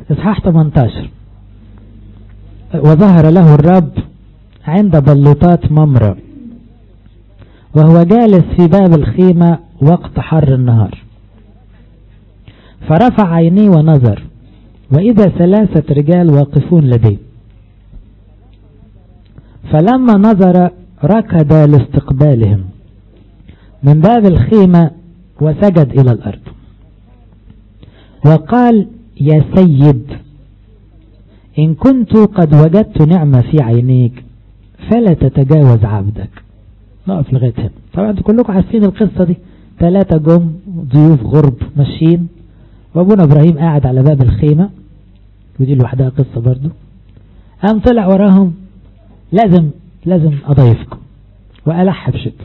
إصحاح 18 وظهر له الرب عند بلوطات ممرة وهو جالس في باب الخيمة وقت حر النهار فرفع عينيه ونظر وإذا ثلاثة رجال واقفون لديه فلما نظر ركض لاستقبالهم من باب الخيمة وسجد إلى الأرض وقال يا سيد إن كنت قد وجدت نعمة في عينيك فلا تتجاوز عبدك نقف لغاية هنا طبعا انتوا كلكم عارفين القصة دي ثلاثة جم ضيوف غرب ماشيين وابونا ابراهيم قاعد على باب الخيمة ودي لوحدها قصة برضو قام طلع وراهم لازم لازم اضيفكم والح بشدة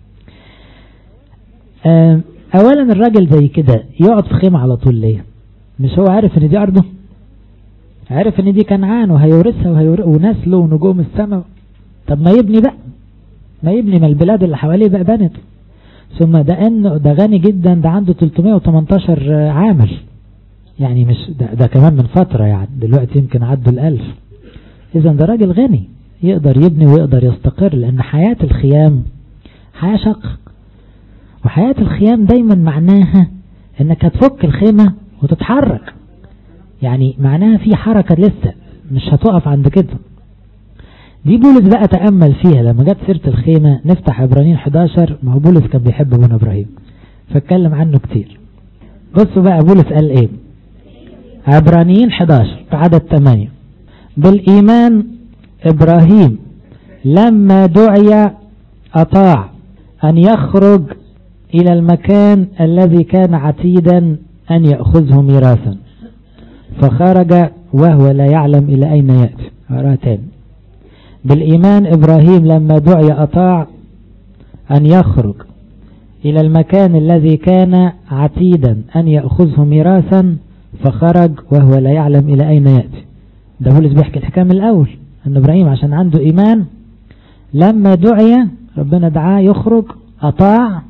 اولا الراجل زي كده يقعد في خيمة على طول ليه مش هو عارف ان دي ارضه عارف ان دي كنعان وهيورثها وهيورث ونسله ونجوم السماء طب ما يبني بقى ما يبني ما البلاد اللي حواليه بقى بنت ثم ده انه ده غني جدا ده عنده 318 عامل يعني مش ده, ده كمان من فترة يعني دلوقتي يمكن عدوا الألف إذا ده راجل غني يقدر يبني ويقدر يستقر لأن حياة الخيام حياة شق وحياة الخيام دايما معناها انك هتفك الخيمة وتتحرك يعني معناها في حركة لسه مش هتقف عند كده دي بولس بقى تأمل فيها لما جت سيرة الخيمة نفتح عبرانيين 11 ما هو بولس كان بيحب ابونا ابراهيم فاتكلم عنه كتير بصوا بقى بولس قال ايه عبرانيين 11 عدد 8 بالإيمان إبراهيم لما دعي أطاع أن يخرج إلى المكان الذي كان عتيدا أن يأخذه ميراثا فخرج وهو لا يعلم إلى أين يأتي أراه تاني بالإيمان إبراهيم لما دعي أطاع أن يخرج إلى المكان الذي كان عتيدا أن يأخذه ميراثا فخرج وهو لا يعلم إلى أين يأتي ده بولس بيحكي الحكام الأول أن إبراهيم عشان عنده إيمان لما دعي ربنا دعاه يخرج أطاع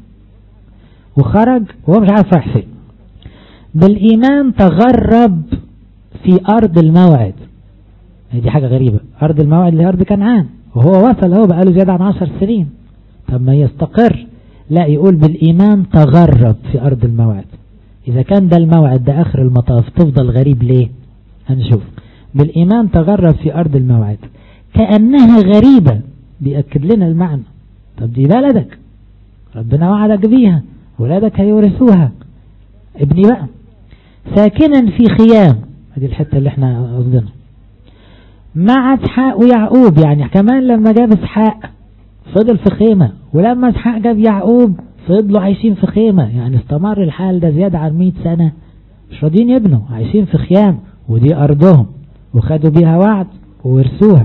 وخرج وهو مش عارف رايح فين بالإيمان تغرب في أرض الموعد دي حاجة غريبة أرض الموعد اللي أرض كنعان وهو وصل هو بقاله زيادة عن عشر سنين طب ما يستقر لا يقول بالإيمان تغرب في أرض الموعد إذا كان ده الموعد ده آخر المطاف تفضل غريب ليه هنشوف بالإيمان تغرب في أرض الموعد كأنها غريبة بيأكد لنا المعنى طب دي بلدك ربنا وعدك بيها ولادك هيورثوها ابني بقى ساكنا في خيام هذه الحتة اللي احنا قصدنا مع اسحاق ويعقوب يعني كمان لما جاب اسحاق فضل في خيمة ولما اسحاق جاب يعقوب فضلوا عايشين في خيمة يعني استمر الحال ده زيادة عن 100 سنة مش راضيين يبنوا عايشين في خيام ودي أرضهم وخدوا بيها وعد وورثوها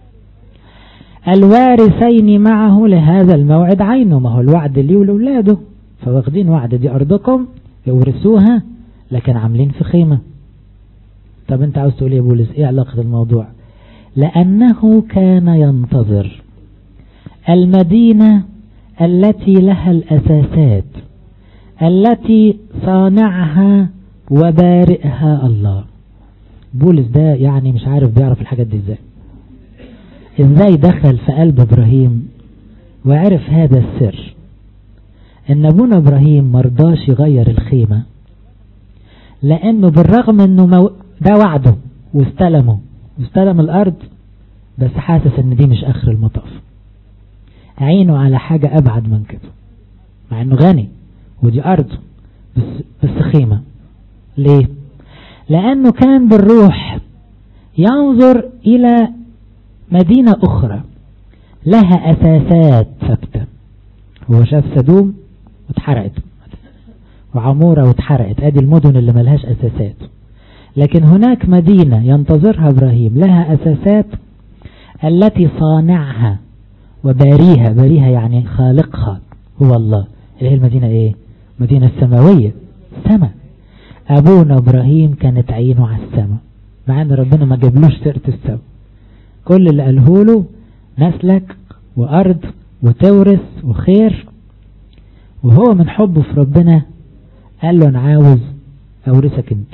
الوارثين معه لهذا الموعد عينه ما هو الوعد ليه ولولاده فواخدين وعد دي أرضكم يورثوها لكن عاملين في خيمة طب انت عاوز تقول يا بولس ايه علاقة الموضوع لأنه كان ينتظر المدينة التي لها الأساسات التي صانعها وبارئها الله بولس ده يعني مش عارف بيعرف الحاجات دي ازاي ازاي دخل في قلب ابراهيم وعرف هذا السر ان ابونا ابراهيم مرضاش يغير الخيمة لانه بالرغم انه مو... ده وعده واستلمه واستلم الارض بس حاسس ان دي مش اخر المطاف عينه على حاجة ابعد من كده مع انه غني ودي ارضه بس, بس خيمة ليه لانه كان بالروح ينظر الى مدينة اخرى لها اساسات ثابتة هو شاف سدوم واتحرقت وعمورة واتحرقت ادي المدن اللي ملهاش اساسات لكن هناك مدينة ينتظرها ابراهيم لها اساسات التي صانعها وباريها باريها يعني خالقها هو الله اللي هي المدينة ايه مدينة السماوية السماء ابونا ابراهيم كانت عينه على السماء مع ان ربنا ما جابلوش سيرة السماء كل اللي قاله له نسلك وارض وتورث وخير وهو من حبه في ربنا قال له انا عاوز اورثك انت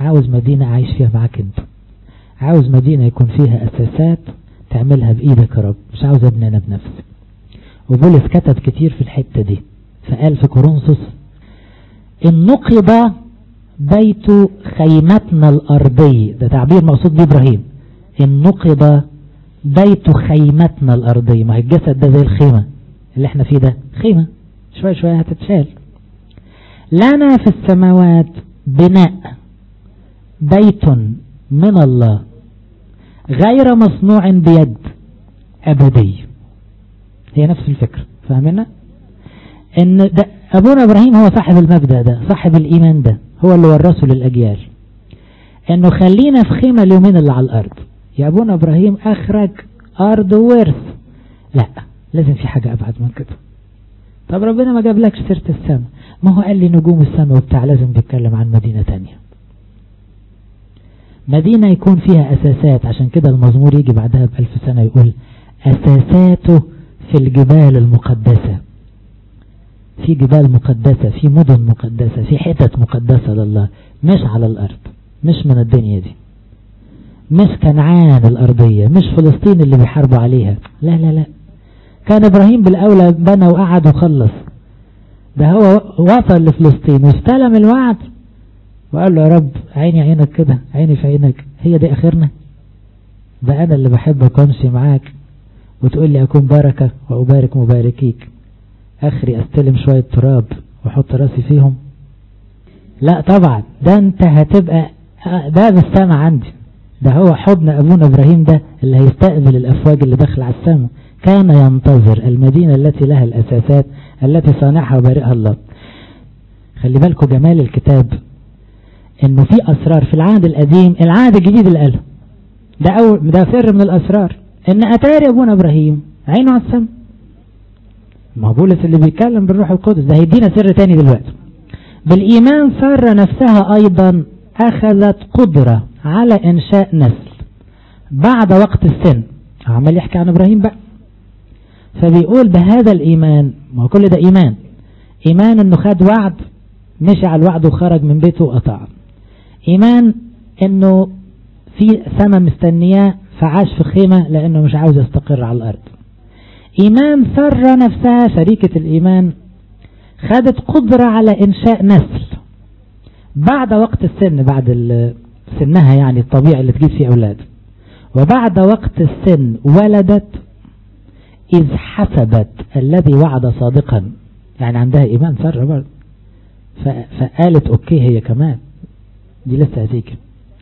عاوز مدينة عايش فيها معاك انت عاوز مدينة يكون فيها أساسات تعملها بإيدك يا رب مش عاوز ابني أنا بنفسي وبولس كتب كتير في الحتة دي فقال في كورنثوس إن نقض بيت خيمتنا الأرضي ده تعبير مقصود بيه إبراهيم إن نقض بيت خيمتنا الأرضية ما هي الجسد ده زي الخيمة اللي احنا فيه ده خيمة شوية شوية هتتشال لنا في السماوات بناء بيت من الله غير مصنوع بيد أبدي هي نفس الفكرة فاهمنا ان ده ابونا ابراهيم هو صاحب المبدأ ده صاحب الايمان ده هو اللي ورثه للاجيال انه خلينا في خيمة اليومين اللي على الارض يا ابونا ابراهيم اخرج ارض ورث لا لازم في حاجة ابعد من كده طب ربنا ما جابلكش سيرة السماء ما هو قال لي نجوم السماء وبتاع لازم بيتكلم عن مدينة تانية مدينة يكون فيها أساسات عشان كده المزمور يجي بعدها بألف سنة يقول أساساته في الجبال المقدسة في جبال مقدسة في مدن مقدسة في حتت مقدسة لله مش على الأرض مش من الدنيا دي مش كنعان الأرضية مش فلسطين اللي بيحاربوا عليها لا لا لا كان إبراهيم بالأولى بنى وقعد وخلص ده هو وصل لفلسطين واستلم الوعد وقال له يا رب عيني عينك كده عيني في عينك هي دي اخرنا ده انا اللي بحبك وامشي معاك وتقول لي اكون بركة وابارك مباركيك اخري استلم شوية تراب واحط راسي فيهم لا طبعا ده انت هتبقى باب السماء عندي ده هو حضن ابونا ابراهيم ده اللي هيستقبل الافواج اللي داخل على السماء كان ينتظر المدينة التي لها الاساسات التي صانعها وبارئها الله خلي بالكم جمال الكتاب انه في اسرار في العهد القديم العهد الجديد اللي قاله ده أول ده سر من الاسرار ان اتاري ابونا ابراهيم عينه على السماء ما بولس اللي بيتكلم بالروح القدس ده هيدينا سر تاني دلوقتي بالايمان سارة نفسها ايضا اخذت قدرة على انشاء نسل بعد وقت السن عمال يحكي عن ابراهيم بقى فبيقول بهذا الايمان ما هو كل ده ايمان ايمان انه خد وعد مشي على الوعد وخرج من بيته وقطع ايمان انه في سما مستنياه فعاش في خيمة لانه مش عاوز يستقر على الارض ايمان سر نفسها شريكة الايمان خدت قدرة على انشاء نسل بعد وقت السن بعد سنها يعني الطبيعي اللي تجيب فيه اولاد وبعد وقت السن ولدت إذ حسبت الذي وعد صادقا يعني عندها إيمان سر برضه فقالت أوكي هي كمان دي لسه هتيجي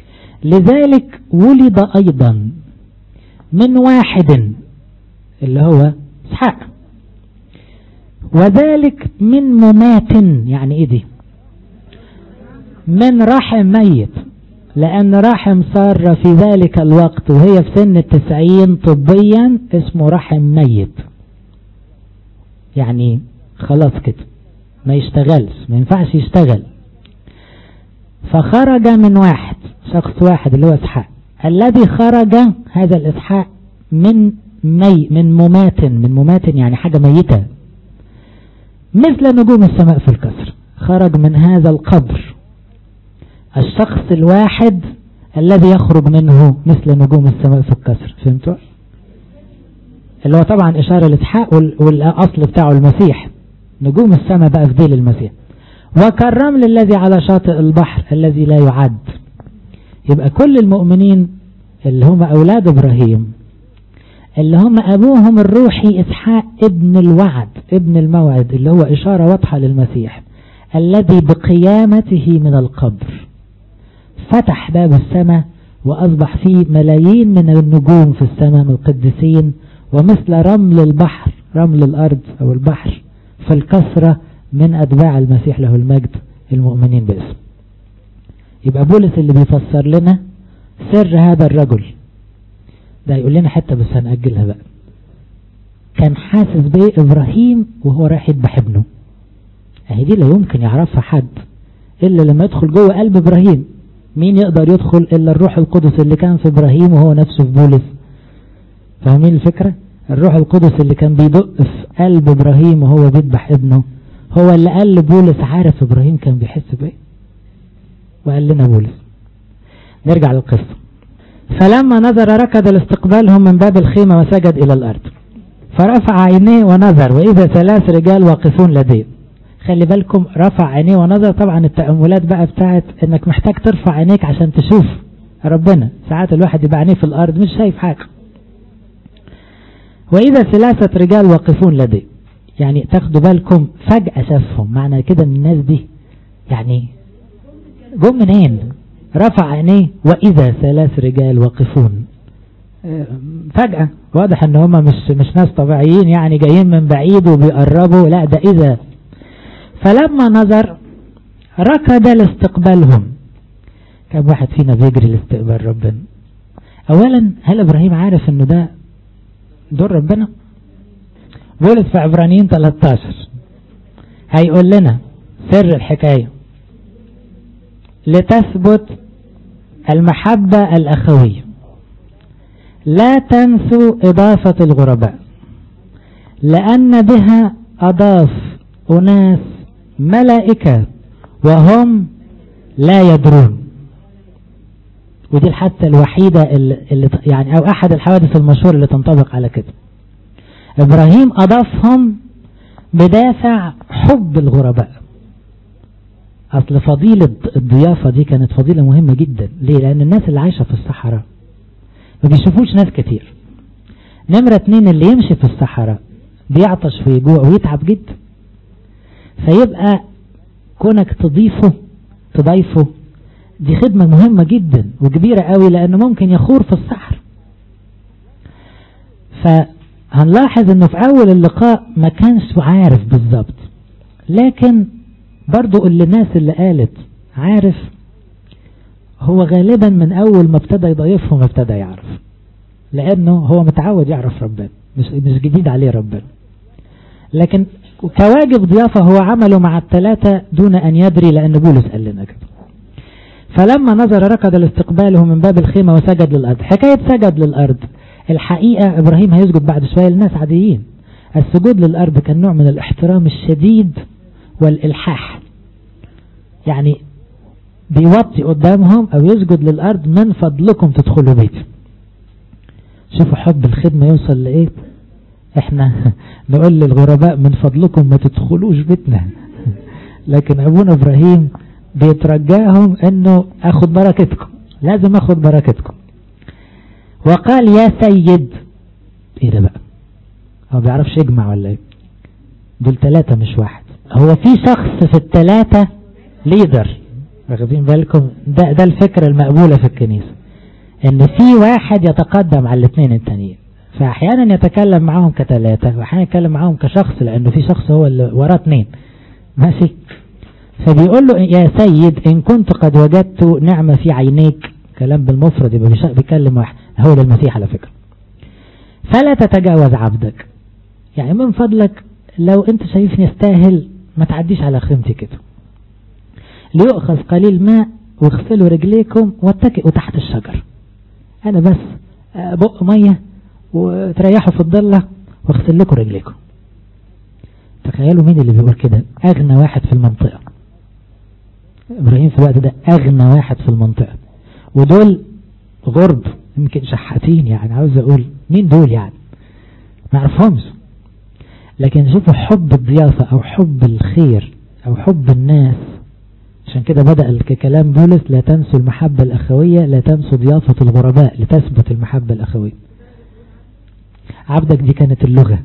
لذلك ولد أيضا من واحد اللي هو اسحاق وذلك من ممات يعني ايه دي من رحم ميت لأن رحم سارة في ذلك الوقت وهي في سن التسعين طبيا اسمه رحم ميت يعني خلاص كده ما يشتغلش ما ينفعش يشتغل فخرج من واحد شخص واحد اللي هو اسحاق الذي خرج هذا الاسحاق من مي من ممات من ممات يعني حاجة ميتة مثل نجوم السماء في الكسر خرج من هذا القبر الشخص الواحد الذي يخرج منه مثل نجوم السماء في الكسر فهمتوا اللي هو طبعا إشارة لإسحاق والأصل بتاعه المسيح نجوم السماء بقى في ديل المسيح وكالرمل الذي على شاطئ البحر الذي لا يعد يبقى كل المؤمنين اللي هم أولاد إبراهيم اللي هم أبوهم الروحي إسحاق ابن الوعد ابن الموعد اللي هو إشارة واضحة للمسيح الذي بقيامته من القبر فتح باب السماء وأصبح فيه ملايين من النجوم في السماء من القديسين ومثل رمل البحر رمل الأرض أو البحر في الكسرة من أتباع المسيح له المجد المؤمنين باسم يبقى بولس اللي بيفسر لنا سر هذا الرجل ده يقول لنا حتى بس هنأجلها بقى كان حاسس بيه إبراهيم وهو رايح يذبح ابنه اهي دي لا يمكن يعرفها حد إلا لما يدخل جوه قلب إبراهيم مين يقدر يدخل إلا الروح القدس اللي كان في إبراهيم وهو نفسه في بولس فاهمين الفكرة الروح القدس اللي كان بيدق في قلب إبراهيم وهو بيذبح ابنه هو اللي قال لبولس عارف إبراهيم كان بيحس بإيه وقال لنا بولس نرجع للقصة فلما نظر ركض لاستقبالهم من باب الخيمة وسجد إلى الأرض فرفع عينيه ونظر وإذا ثلاث رجال واقفون لديه خلي بالكم رفع عينيه ونظر طبعا التأملات بقى بتاعت انك محتاج ترفع عينيك عشان تشوف ربنا ساعات الواحد يبقى عينيه في الأرض مش شايف حاجة وإذا ثلاثة رجال واقفون لديه يعني تاخدوا بالكم فجأة شافهم معنى كده ان الناس دي يعني جم منين رفع عينيه وإذا ثلاث رجال واقفون فجأة واضح ان هم مش مش ناس طبيعيين يعني جايين من بعيد وبيقربوا لا ده إذا فلما نظر ركض لاستقبالهم كم واحد فينا بيجري لاستقبال ربنا اولا هل ابراهيم عارف انه ده دور ربنا بولس في عبرانيين 13 هيقول لنا سر الحكاية لتثبت المحبة الأخوية لا تنسوا إضافة الغرباء لأن بها أضاف أناس ملائكة وهم لا يدرون ودي الحادثة الوحيدة اللي يعني أو أحد الحوادث المشهورة اللي تنطبق على كده إبراهيم أضافهم بدافع حب الغرباء أصل فضيلة الضيافة دي كانت فضيلة مهمة جدا ليه لأن الناس اللي عايشة في الصحراء ما بيشوفوش ناس كتير نمرة اتنين اللي يمشي في الصحراء بيعطش ويجوع ويتعب جدا فيبقى كونك تضيفه تضيفه دي خدمة مهمة جدا وكبيرة قوي لأنه ممكن يخور في الصحراء فهنلاحظ انه في اول اللقاء ما كانش عارف بالظبط لكن برضو اللي الناس اللي قالت عارف هو غالبا من اول ما ابتدى يضيفهم ابتدى يعرف لانه هو متعود يعرف ربنا مش, مش جديد عليه ربنا لكن كواجب ضيافة هو عمله مع الثلاثة دون أن يدري لأن بولس قال لنا كده فلما نظر ركض لاستقباله من باب الخيمة وسجد للأرض حكاية سجد للأرض الحقيقة إبراهيم هيسجد بعد شوية لناس عاديين السجود للأرض كان نوع من الاحترام الشديد والإلحاح يعني بيوطي قدامهم أو يسجد للأرض من فضلكم تدخلوا بيتي شوفوا حب الخدمة يوصل لإيه احنا نقول للغرباء من فضلكم ما تدخلوش بيتنا لكن ابونا ابراهيم بيترجاهم انه اخد بركتكم لازم اخد بركتكم وقال يا سيد ايه ده بقى هو بيعرفش يجمع ولا ايه دول ثلاثة مش واحد هو في شخص في الثلاثة ليدر واخدين بالكم ده, ده الفكرة المقبولة في الكنيسة ان في واحد يتقدم على الاثنين التانيين فاحيانا يتكلم معاهم كثلاثة واحيانا يتكلم معاهم كشخص لانه في شخص هو اللي وراه اثنين ماشي فبيقول له يا سيد ان كنت قد وجدت نعمة في عينيك كلام بالمفرد يبقى بيكلم واحد هو ده المسيح على فكرة فلا تتجاوز عبدك يعني من فضلك لو انت شايفني استاهل ما تعديش على خيمتي كده ليؤخذ قليل ماء واغسلوا رجليكم واتكئوا تحت الشجر انا بس بق ميه وتريحوا في الضلة واغسل لكم رجليكم تخيلوا مين اللي بيقول كده اغنى واحد في المنطقة ابراهيم في الوقت ده اغنى واحد في المنطقة ودول غرب يمكن شحاتين يعني عاوز اقول مين دول يعني ما اعرفهمش لكن شوفوا حب الضيافة او حب الخير او حب الناس عشان كده بدأ كلام بولس لا تنسوا المحبة الأخوية لا تنسوا ضيافة الغرباء لتثبت المحبة الأخوية عبدك دي كانت اللغة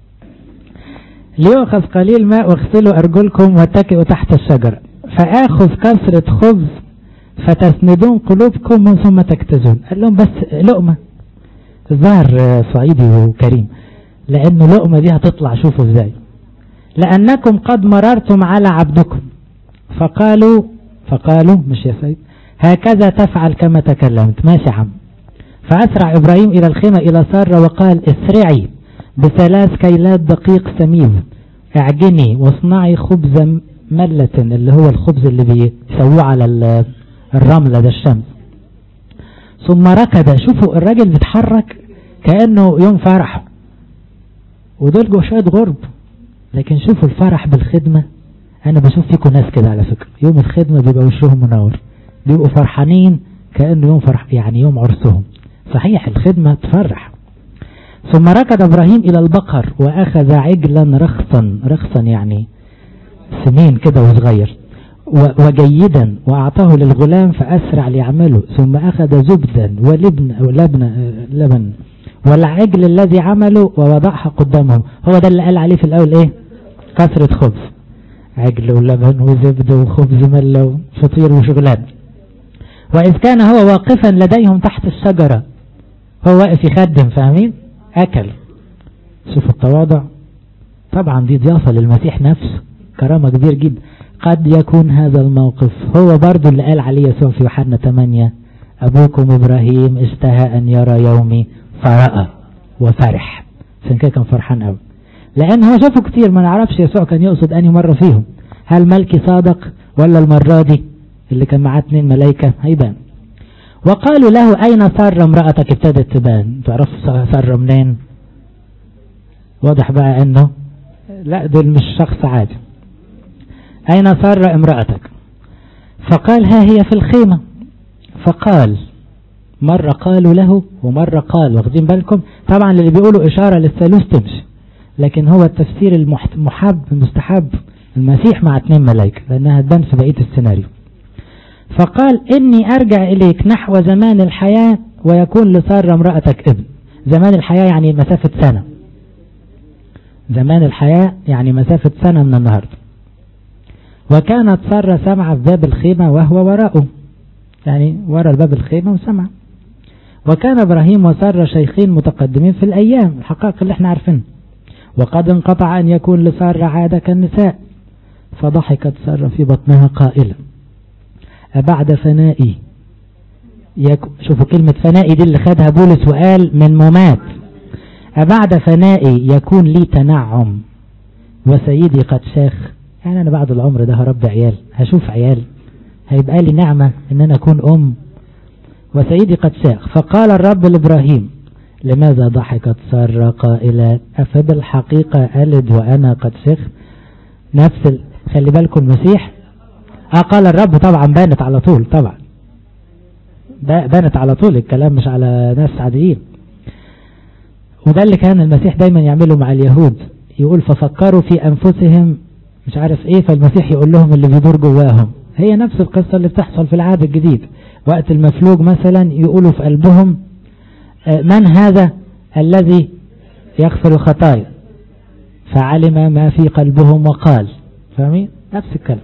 ليؤخذ قليل ماء واغسلوا أرجلكم واتكئوا تحت الشجرة فآخذ كسرة خبز فتسندون قلوبكم من ثم تكتزون قال لهم بس لقمة الظاهر صعيدي وكريم لأنه لقمة دي هتطلع شوفوا ازاي لأنكم قد مررتم على عبدكم فقالوا فقالوا مش يا سيد هكذا تفعل كما تكلمت ماشي عم فأسرع إبراهيم إلى الخيمة إلى سارة وقال اسرعي بثلاث كيلات دقيق سميز اعجني واصنعي خبز ملة اللي هو الخبز اللي بيسووه على الرملة ده الشمس ثم ركض شوفوا الراجل بيتحرك كأنه يوم فرح ودول جوا شوية غرب لكن شوفوا الفرح بالخدمة أنا بشوف فيكم ناس كده على فكرة يوم الخدمة بيبقى وشهم منور بيبقوا فرحانين كأنه يوم فرح يعني يوم عرسهم صحيح الخدمة تفرح ثم ركض إبراهيم إلى البقر وأخذ عجلا رخصا رخصا يعني سنين كده وصغير وجيدا وأعطاه للغلام فأسرع ليعمله ثم أخذ زبدا ولبن لبن لبن والعجل الذي عمله ووضعها قدامهم هو ده اللي قال عليه في الأول إيه كثرة خبز عجل ولبن وزبد وخبز ملة وفطير وشغلان وإذ كان هو واقفا لديهم تحت الشجرة هو واقف يخدم فاهمين أكل شوفوا التواضع طبعا دي ضيافة للمسيح نفسه كرامة كبير جدا قد يكون هذا الموقف هو برضو اللي قال عليه يسوع في يوحنا 8 أبوكم إبراهيم اشتهى أن يرى يومي فرأى وفرح عشان كده كان فرحان قوي لأن هو شافه كتير ما نعرفش يسوع كان يقصد أني مرة فيهم هل ملكي صادق ولا المرة دي اللي كان معاه اتنين ملايكة هيبان وقالوا له أين سر امرأتك ابتدت تبان تعرفوا سر منين واضح بقى انه لا دول مش شخص عادي أين سر امرأتك فقال ها هي في الخيمة فقال مرة قالوا له ومرة قال واخدين بالكم طبعا اللي بيقولوا إشارة للثالوث تمشي لكن هو التفسير المحب المستحب المسيح مع اثنين ملائكة لأنها تبان في بقية السيناريو فقال إني أرجع إليك نحو زمان الحياة ويكون لسارة امرأتك ابن زمان الحياة يعني مسافة سنة زمان الحياة يعني مسافة سنة من النهاردة وكانت سارة سمع في باب الخيمة وهو وراءه يعني وراء باب الخيمة وسمع وكان إبراهيم وسارة شيخين متقدمين في الأيام الحقائق اللي احنا عارفينها وقد انقطع أن يكون لسارة عادة كالنساء فضحكت سارة في بطنها قائلة أبعد فنائي يكو شوفوا كلمة فنائي دي اللي خدها بولس وقال من ممات أبعد فنائي يكون لي تنعم وسيدي قد شاخ يعني أنا بعد العمر ده هربي عيال هشوف عيال هيبقى لي نعمة إن أنا أكون أم وسيدي قد شاخ فقال الرب لإبراهيم لماذا ضحكت سارة قائلة أفبالحقيقة ألد وأنا قد شيخ نفس ال... خلي بالكم المسيح آه قال الرب طبعا بانت على طول طبعا بانت على طول الكلام مش على ناس عاديين وده اللي كان المسيح دايما يعمله مع اليهود يقول ففكروا في أنفسهم مش عارف ايه فالمسيح يقول لهم اللي بيدور جواهم هي نفس القصة اللي بتحصل في العهد الجديد وقت المفلوج مثلا يقولوا في قلبهم من هذا الذي يغفر الخطايا فعلم ما في قلبهم وقال فاهمين نفس الكلام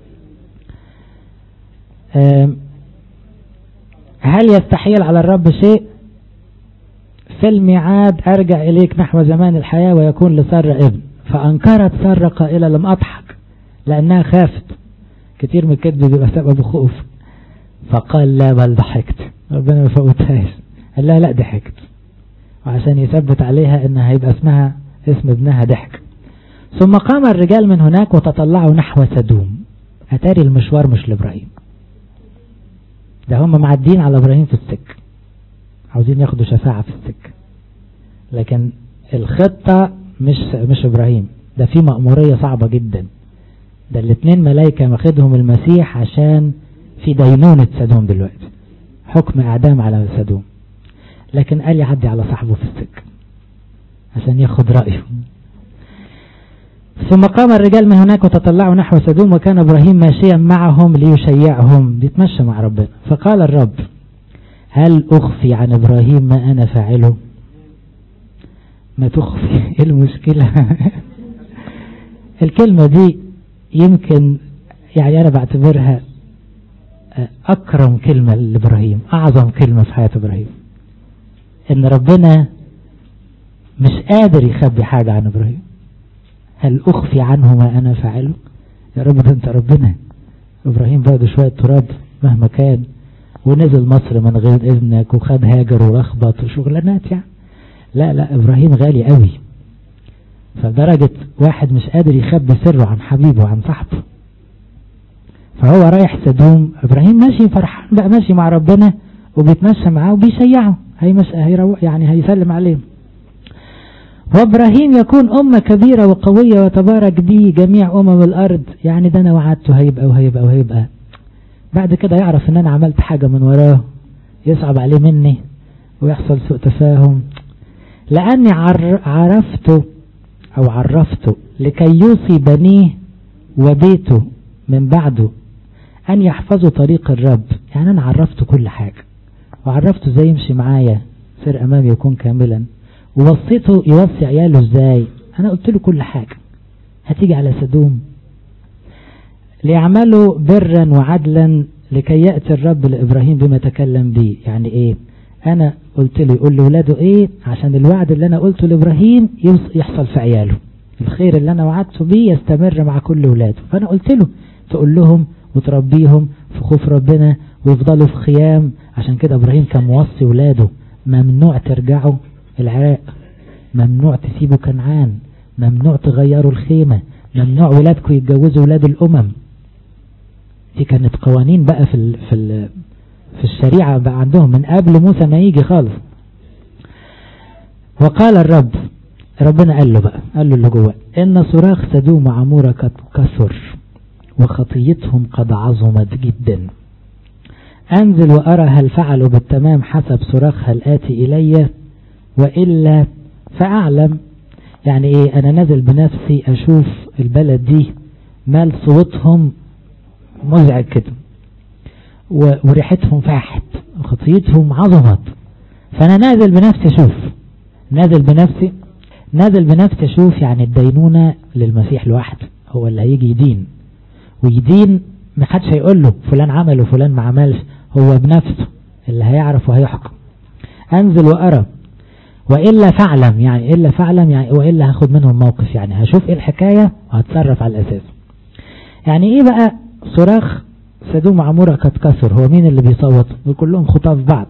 هل يستحيل على الرب شيء في الميعاد أرجع إليك نحو زمان الحياة ويكون لسارة ابن فأنكرت سارة قائلة لم أضحك لأنها خافت كتير من الكذب بيبقى سبب خوف فقال لا بل ضحكت ربنا ما فوتهاش قال لا لا ضحكت وعشان يثبت عليها ان هيبقى اسمها اسم ابنها ضحك ثم قام الرجال من هناك وتطلعوا نحو سدوم اتاري المشوار مش لابراهيم ده هم معدين على ابراهيم في السك عاوزين ياخدوا شفاعة في السك لكن الخطة مش مش ابراهيم ده في مأمورية صعبة جدا ده الاثنين ملايكة ماخدهم المسيح عشان في دينونة سدوم دلوقتي حكم اعدام على سدوم لكن قال يعدي على صاحبه في السك عشان ياخد رأيه ثم قام الرجال من هناك وتطلعوا نحو سدوم وكان إبراهيم ماشيا معهم ليشيعهم بيتمشى مع ربنا فقال الرب هل أخفي عن إبراهيم ما أنا فاعله ما تخفي ايه المشكلة الكلمة دي يمكن يعني أنا بعتبرها أكرم كلمة لإبراهيم أعظم كلمة في حياة إبراهيم إن ربنا مش قادر يخبي حاجة عن إبراهيم هل أخفي عنه ما أنا فاعله يا رب ده أنت ربنا إبراهيم بعد شوية تراب مهما كان ونزل مصر من غير إذنك وخد هاجر ولخبط وشغلانات يعني لا لا إبراهيم غالي قوي فدرجة واحد مش قادر يخبي سره عن حبيبه وعن صاحبه فهو رايح سدوم إبراهيم ماشي فرحان بقى ماشي مع ربنا وبيتمشى معاه وبيشيعه هيمس هيروق يعني هيسلم عليه وابراهيم يكون أمة كبيرة وقوية وتبارك به جميع أمم الأرض يعني ده أنا وعدته هيبقى وهيبقى وهيبقى بعد كده يعرف ان انا عملت حاجة من وراه يصعب عليه مني ويحصل سوء تفاهم لأني عرفته أو عرفته لكي يوصي بنيه وبيته من بعده أن يحفظوا طريق الرب يعني أنا عرفته كل حاجة وعرفته ازاي يمشي معايا سر أمامي يكون كاملا ووصيته يوصي عياله ازاي أنا قلت له كل حاجة هتيجي على سدوم ليعملوا برا وعدلا لكي يأتي الرب لإبراهيم بما تكلم به يعني ايه انا قلت له يقول لولاده ايه عشان الوعد اللي انا قلته لابراهيم يحصل في عياله الخير اللي انا وعدته بيه يستمر مع كل ولاده فانا قلت له تقول لهم وتربيهم في خوف ربنا ويفضلوا في خيام عشان كده ابراهيم كان موصي ولاده ممنوع ترجعوا العراق ممنوع تسيبوا كنعان ممنوع تغيروا الخيمة ممنوع ولادكم يتجوزوا ولاد الامم دي كانت قوانين بقى في ال في ال في الشريعة بقى عندهم من قبل موسى ما يجي خالص وقال الرب ربنا قال له بقى قال له اللي جواه ان صراخ سدوم وعمورة قد كثر وخطيتهم قد عظمت جدا انزل وارى هل فعلوا بالتمام حسب صراخها الاتي الي والا فاعلم يعني ايه انا نازل بنفسي اشوف البلد دي مال صوتهم مزعج كده وريحتهم فاحت وخطيتهم عظمت فانا نازل بنفسي اشوف نازل بنفسي نازل بنفسي اشوف يعني الدينونة للمسيح لوحده هو اللي هيجي يدين ويدين ما حدش هيقول له فلان عمل وفلان ما عملش هو بنفسه اللي هيعرف وهيحكم انزل وارى والا فاعلم يعني الا فاعلم يعني والا هاخد منهم موقف يعني هشوف ايه الحكاية وهتصرف على الاساس يعني ايه بقى صراخ سدوم عمورة قد كسر هو مين اللي بيصوت كلهم خطاف بعض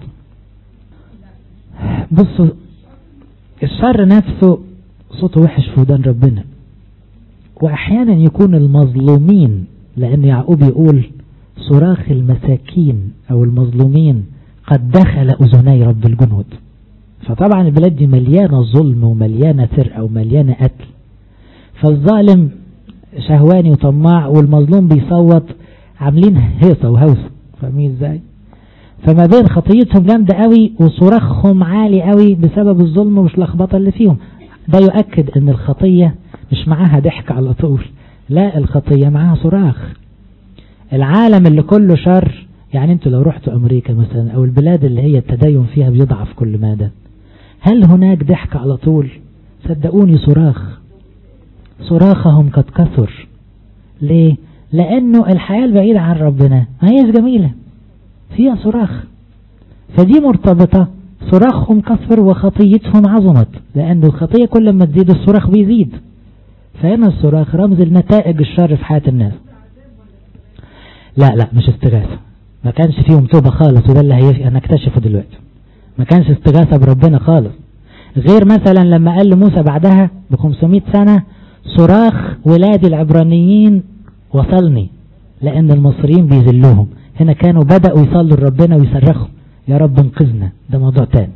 بصوا الشر نفسه صوته وحش في ودان ربنا واحيانا يكون المظلومين لان يعقوب يقول صراخ المساكين او المظلومين قد دخل اذني رب الجنود فطبعا البلاد دي مليانة ظلم ومليانة سرقة ومليانة قتل فالظالم شهواني وطماع والمظلوم بيصوت عاملين هيصة وهوسة فاهمين ازاي فما بين خطيتهم جامدة قوي وصراخهم عالي قوي بسبب الظلم واللخبطة اللي فيهم ده يؤكد ان الخطية مش معاها ضحك على طول لا الخطية معاها صراخ العالم اللي كله شر يعني انتوا لو رحتوا امريكا مثلا او البلاد اللي هي التدين فيها بيضعف كل مدى هل هناك ضحك على طول صدقوني صراخ صراخهم قد كثر ليه لانه الحياة البعيدة عن ربنا ما هيش جميلة فيها صراخ فدي مرتبطة صراخهم كثر وخطيتهم عظمت لأن الخطية كل ما تزيد الصراخ بيزيد فهنا الصراخ رمز النتائج الشر في حياة الناس لا لا مش استغاثة ما كانش فيهم توبة خالص وده اللي هنكتشفه دلوقتي ما كانش استغاثة بربنا خالص غير مثلا لما قال لموسى بعدها ب 500 سنة صراخ ولاد العبرانيين وصلني لأن المصريين بيذلوهم هنا كانوا بدأوا يصلوا لربنا ويصرخوا يا رب انقذنا ده موضوع تاني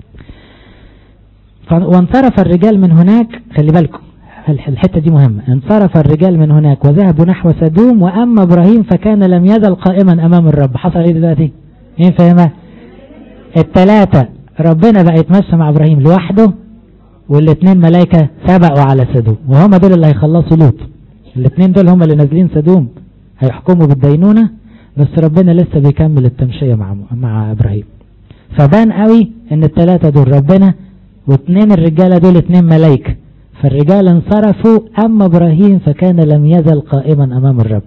وانصرف الرجال من هناك خلي بالكم الحتة دي مهمة انصرف الرجال من هناك وذهبوا نحو سدوم وأما إبراهيم فكان لم يزل قائما أمام الرب حصل ايه دلوقتي مين فاهمة التلاتة ربنا بقى يتمشى مع إبراهيم لوحده والاثنين ملائكة سبقوا على سدوم وهم دول اللي هيخلصوا لوط الاثنين دول هم اللي نازلين سدوم هيحكموا بالدينونة بس ربنا لسه بيكمل التمشية مع مع إبراهيم فبان قوي ان الثلاثة دول ربنا واثنين الرجالة دول اثنين ملائكة فالرجال انصرفوا أما إبراهيم فكان لم يزل قائما أمام الرب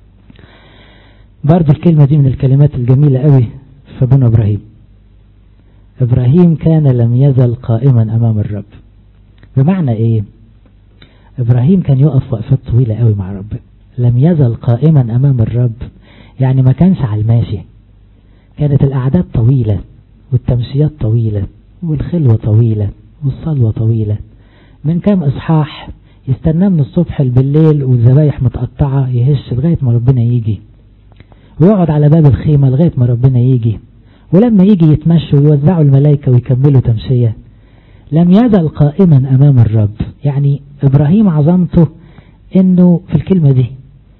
برضو الكلمة دي من الكلمات الجميلة قوي فبنى إبراهيم إبراهيم كان لم يزل قائما أمام الرب بمعنى إيه إبراهيم كان يقف وقفات طويلة قوي مع ربنا لم يزل قائما أمام الرب يعني ما كانش على الماشي كانت الأعداد طويلة والتمشيات طويلة والخلوة طويلة والصلوة طويلة من كام إصحاح يستناه من الصبح بالليل والذبايح متقطعة يهش لغاية ما ربنا يجي ويقعد على باب الخيمة لغاية ما ربنا يجي ولما يجي يتمشوا ويوزعوا الملائكة ويكملوا تمشية لم يزل قائما أمام الرب يعني إبراهيم عظمته إنه في الكلمة دي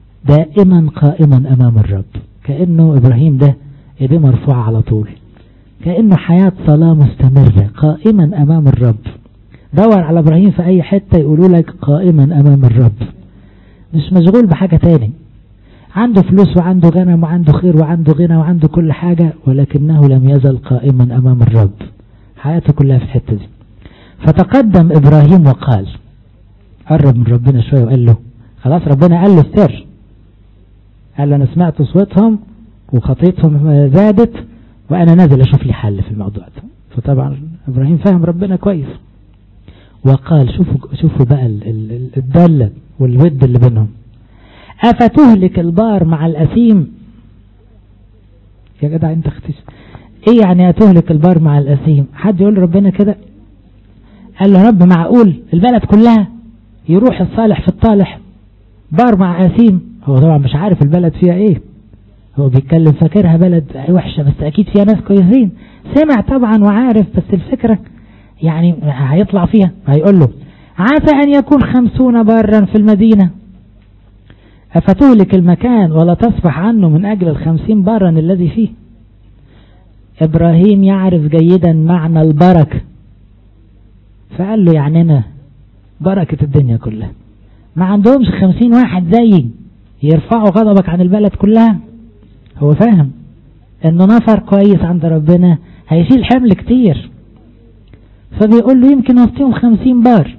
دائما قائما أمام الرب كأنه إبراهيم ده ايديه مرفوعة على طول كأنه حياة صلاة مستمرة قائما أمام الرب دور على إبراهيم في أي حتة يقولوا لك قائما أمام الرب مش مشغول بحاجة تاني عنده فلوس وعنده غنم وعنده خير وعنده غنى وعنده كل حاجة ولكنه لم يزل قائما أمام الرب حياته كلها في الحتة دي فتقدم إبراهيم وقال قرب من ربنا شوية وقال له خلاص ربنا قال له السر قال له أنا سمعت صوتهم وخطيتهم زادت وأنا نازل أشوف لي حل في الموضوع ده فطبعا إبراهيم فاهم ربنا كويس وقال شوفوا شوفوا بقى الدلة والود اللي بينهم أفتهلك البار مع الأثيم يا جدع انت اختش ايه يعني أتهلك البار مع الأثيم حد يقول ربنا كده قال له رب معقول البلد كلها يروح الصالح في الطالح بار مع أثيم هو طبعا مش عارف البلد فيها ايه هو بيتكلم فاكرها بلد وحشة بس اكيد فيها ناس كويسين سمع طبعا وعارف بس الفكرة يعني هيطلع فيها هيقول له عسى ان يكون خمسون بارا في المدينة أفتهلك المكان ولا تصفح عنه من أجل الخمسين بارا الذي فيه إبراهيم يعرف جيدا معنى البركة فقال له يعني أنا بركة الدنيا كلها ما عندهمش خمسين واحد زيي يرفعوا غضبك عن البلد كلها هو فاهم انه نفر كويس عند ربنا هيشيل حمل كتير فبيقول له يمكن وسطهم خمسين بار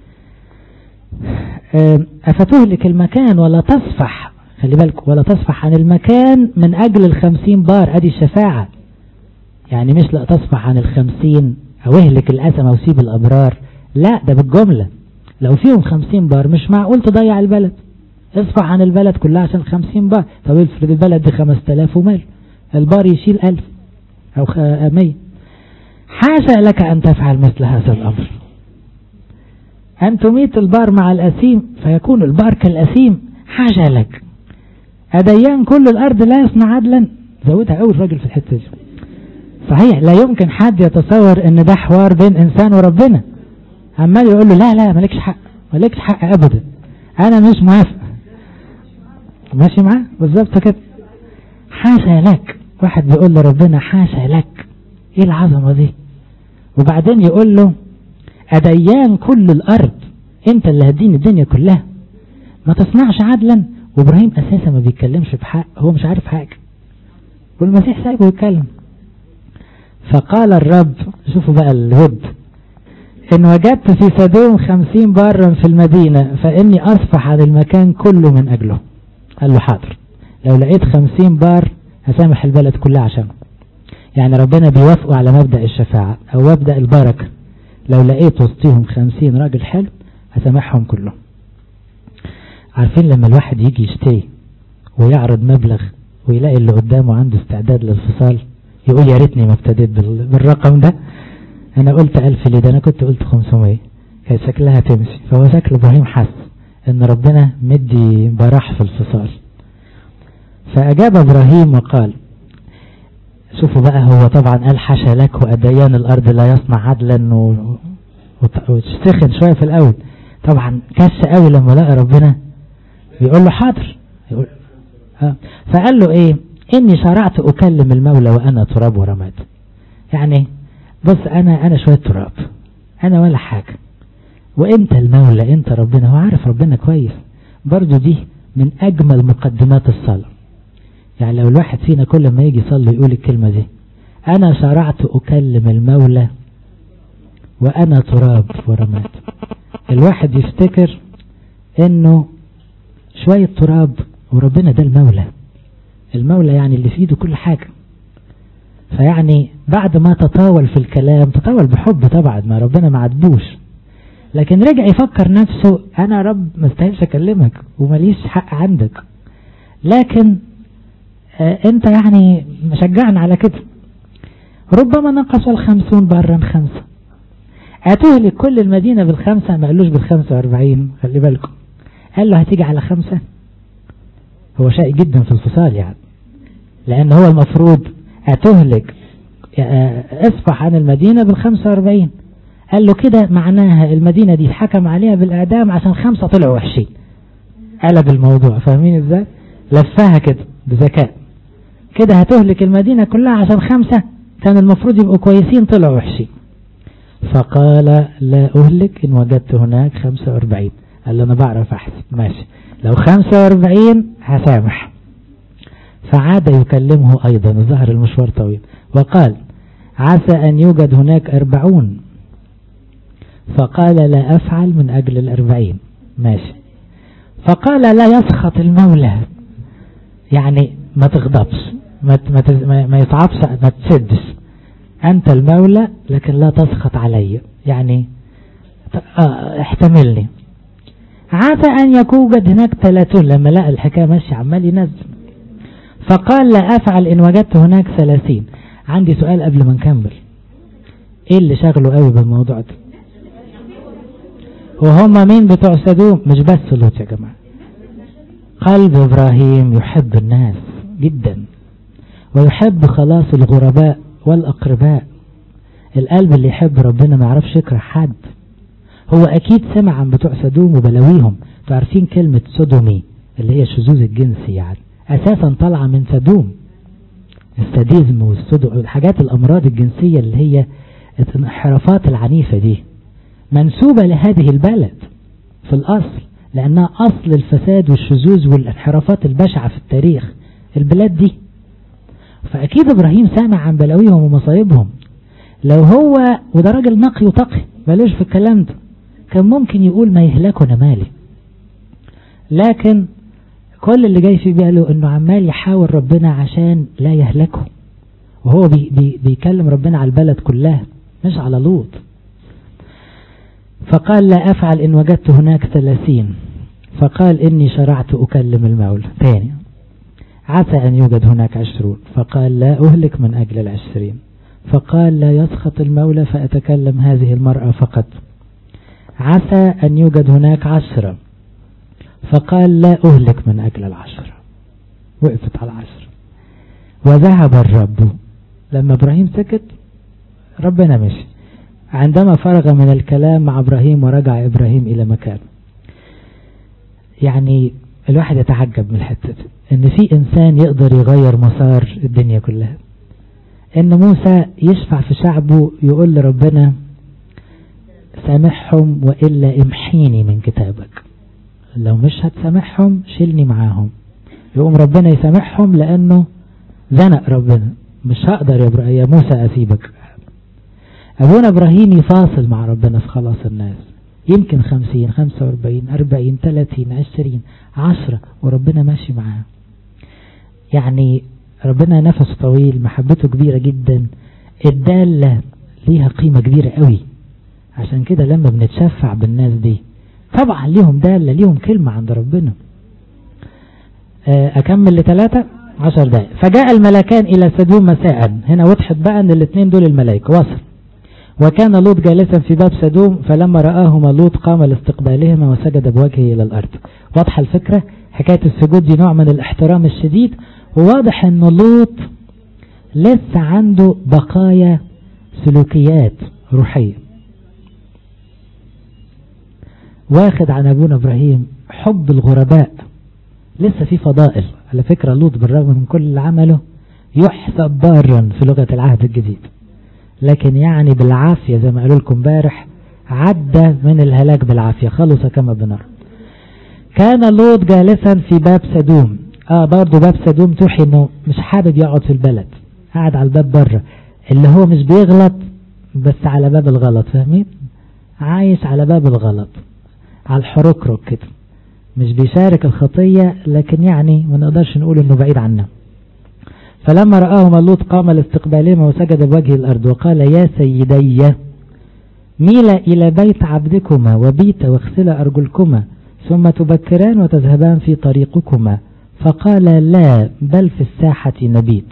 أفتهلك المكان ولا تصفح خلي بالك ولا تصفح عن المكان من أجل الخمسين بار أدي الشفاعة يعني مش لا تصفح عن الخمسين أو اهلك الأسمة وسيب الأبرار لا ده بالجملة لو فيهم خمسين بار مش معقول تضيع البلد اصفح عن البلد كلها عشان خمسين بار طب افرض البلد دي خمس تلاف ومال البار يشيل ألف أو مية حاشا لك أن تفعل مثل هذا الأمر أن تميت البار مع الأثيم فيكون البار كالأثيم حاشا لك أديان كل الأرض لا يصنع عدلا زودها أول راجل في الحتة دي صحيح لا يمكن حد يتصور ان ده حوار بين انسان وربنا عمال يقول له لا لا مالكش حق مالكش حق ابدا انا مش موافق ماشي معاه بالظبط كده حاشا لك واحد بيقول لربنا حاشا لك ايه العظمة دي وبعدين يقول له أديان كل الأرض أنت اللي هدين الدنيا كلها ما تصنعش عدلا وإبراهيم أساسا ما بيتكلمش بحق هو مش عارف حاجة والمسيح سايبه يتكلم فقال الرب شوفوا بقى الود إن وجدت في سدوم خمسين بارا في المدينة فإني أصفح عن المكان كله من أجله قال له حاضر لو لقيت خمسين بار هسامح البلد كلها عشانه يعني ربنا بيوافقوا على مبدأ الشفاعة أو مبدأ البركة لو لقيت وسطهم خمسين راجل حلو هسامحهم كلهم عارفين لما الواحد يجي يشتري ويعرض مبلغ ويلاقي اللي قدامه عنده استعداد للفصال يقول يا ريتني ما ابتديت بالرقم ده انا قلت الف ليه ده انا كنت قلت 500 كان شكلها تمشي فهو شكل ابراهيم حس ان ربنا مدي براح في الفصال فاجاب ابراهيم وقال شوفوا بقى هو طبعا قال حاشا لك وأديان الأرض لا يصنع عدلا و... وتستخن شوية في الأول طبعا كش قوي لما لقى ربنا بيقول له حاضر يقول ها. فقال له ايه اني شرعت اكلم المولى وانا تراب ورماد يعني بص انا انا شوية تراب انا ولا حاجة وانت المولى انت ربنا هو عارف ربنا كويس برضو دي من اجمل مقدمات الصلاة يعني لو الواحد فينا كل ما يجي يصلي يقول الكلمة دي أنا شرعت أكلم المولى وأنا تراب ورماد الواحد يفتكر إنه شوية تراب وربنا ده المولى المولى يعني اللي في ايده كل حاجة فيعني بعد ما تطاول في الكلام تطاول بحب طبعا ما ربنا ما عدوش لكن رجع يفكر نفسه أنا رب ما استاهلش أكلمك ومليش حق عندك لكن انت يعني مشجعنا على كده ربما نقص الخمسون برا خمسة هتهلك كل المدينة بالخمسة ما قالوش بالخمسة واربعين خلي بالكم قال له هتيجي على خمسة هو شائع جدا في الفصال يعني لان هو المفروض هتهلك اصفح عن المدينة بالخمسة واربعين قال له كده معناها المدينة دي حكم عليها بالاعدام عشان خمسة طلعوا وحشين قلب الموضوع فاهمين ازاي لفها كده بذكاء كده هتهلك المدينة كلها عشان خمسة كان المفروض يبقوا كويسين طلعوا وحشين فقال لا أهلك إن وجدت هناك 45 قال له أنا بعرف أحسب ماشي لو 45 هسامح فعاد يكلمه أيضا ظهر المشوار طويل وقال عسى أن يوجد هناك أربعون فقال لا أفعل من أجل الأربعين ماشي فقال لا يسخط المولى يعني ما تغضبش ما ما ما يصعبش ما تسدش أنت المولى لكن لا تسخط علي يعني احتملني عسى أن يكوجد هناك ثلاثون لما لقى الحكاية ماشية عمال ينزل فقال لا أفعل إن وجدت هناك ثلاثين عندي سؤال قبل ما نكمل إيه اللي شغله قوي بالموضوع ده وهم مين بتوع سدوم مش بس لوط يا جماعة قلب إبراهيم يحب الناس جدا ويحب خلاص الغرباء والأقرباء القلب اللي يحب ربنا ما يعرفش يكره حد هو أكيد سمع عن بتوع سدوم وبلاويهم تعرفين كلمة سودومي اللي هي الشذوذ الجنسي يعني أساسا طالعة من سدوم الساديزم والسودو الحاجات الأمراض الجنسية اللي هي الانحرافات العنيفة دي منسوبة لهذه البلد في الأصل لأنها أصل الفساد والشذوذ والانحرافات البشعة في التاريخ البلاد دي فأكيد إبراهيم سامع عن بلاويهم ومصايبهم لو هو وده راجل نقي وتقي مالوش في الكلام ده كان ممكن يقول ما يهلكوا أنا مالي لكن كل اللي جاي في باله انه عمال يحاول ربنا عشان لا يهلكه وهو بي بي بيكلم ربنا على البلد كلها مش على لوط فقال لا أفعل إن وجدت هناك ثلاثين فقال إني شرعت أكلم المولى ثاني عسى أن يوجد هناك عشرون فقال لا أهلك من أجل العشرين فقال لا يسخط المولى فأتكلم هذه المرأة فقط عسى أن يوجد هناك عشرة فقال لا أهلك من أجل العشرة وقفت على العشرة وذهب الرب لما إبراهيم سكت ربنا مشي عندما فرغ من الكلام مع إبراهيم ورجع إبراهيم إلى مكانه يعني الواحد يتعجب من الحتة دي ان في انسان يقدر يغير مسار الدنيا كلها ان موسى يشفع في شعبه يقول لربنا سامحهم وإلا امحيني من كتابك لو مش هتسامحهم شيلني معاهم يقوم ربنا يسامحهم لأنه زنق ربنا مش هقدر يا موسى أسيبك أبونا إبراهيم يفاصل مع ربنا في خلاص الناس يمكن خمسين خمسة واربعين أربعين ثلاثين عشرين عشرة وربنا ماشي معاه يعني ربنا نفسه طويل محبته كبيرة جدا الدالة ليها قيمة كبيرة قوي عشان كده لما بنتشفع بالناس دي طبعا ليهم دالة ليهم كلمة عند ربنا أكمل لثلاثة عشر دقائق فجاء الملكان إلى سدوم مساء هنا وضحت بقى أن الاثنين دول الملائكة وصل وكان لوط جالسا في باب سدوم فلما رآهما لوط قام لاستقبالهما وسجد بوجهه إلى الأرض واضحة الفكرة حكاية السجود دي نوع من الاحترام الشديد وواضح أن لوط لسه عنده بقايا سلوكيات روحية واخد عن أبونا إبراهيم حب الغرباء لسه في فضائل على فكرة لوط بالرغم من كل اللي عمله يحسب بارا في لغة العهد الجديد لكن يعني بالعافية زي ما قالوا لكم امبارح عدى من الهلاك بالعافية خلص كما بنار كان لوط جالسا في باب سدوم اه برضه باب سدوم توحي انه مش حابب يقعد في البلد قاعد على الباب بره اللي هو مش بيغلط بس على باب الغلط فاهمين عايش على باب الغلط على الحركرك كده مش بيشارك الخطية لكن يعني ما نقدرش نقول انه بعيد عنه فلما رآهما لوط قام لاستقبالهما وسجد بوجه الأرض وقال يا سيدي ميل إلى بيت عبدكما وبيت واغسلا أرجلكما ثم تبكران وتذهبان في طريقكما فقال لا بل في الساحة نبيت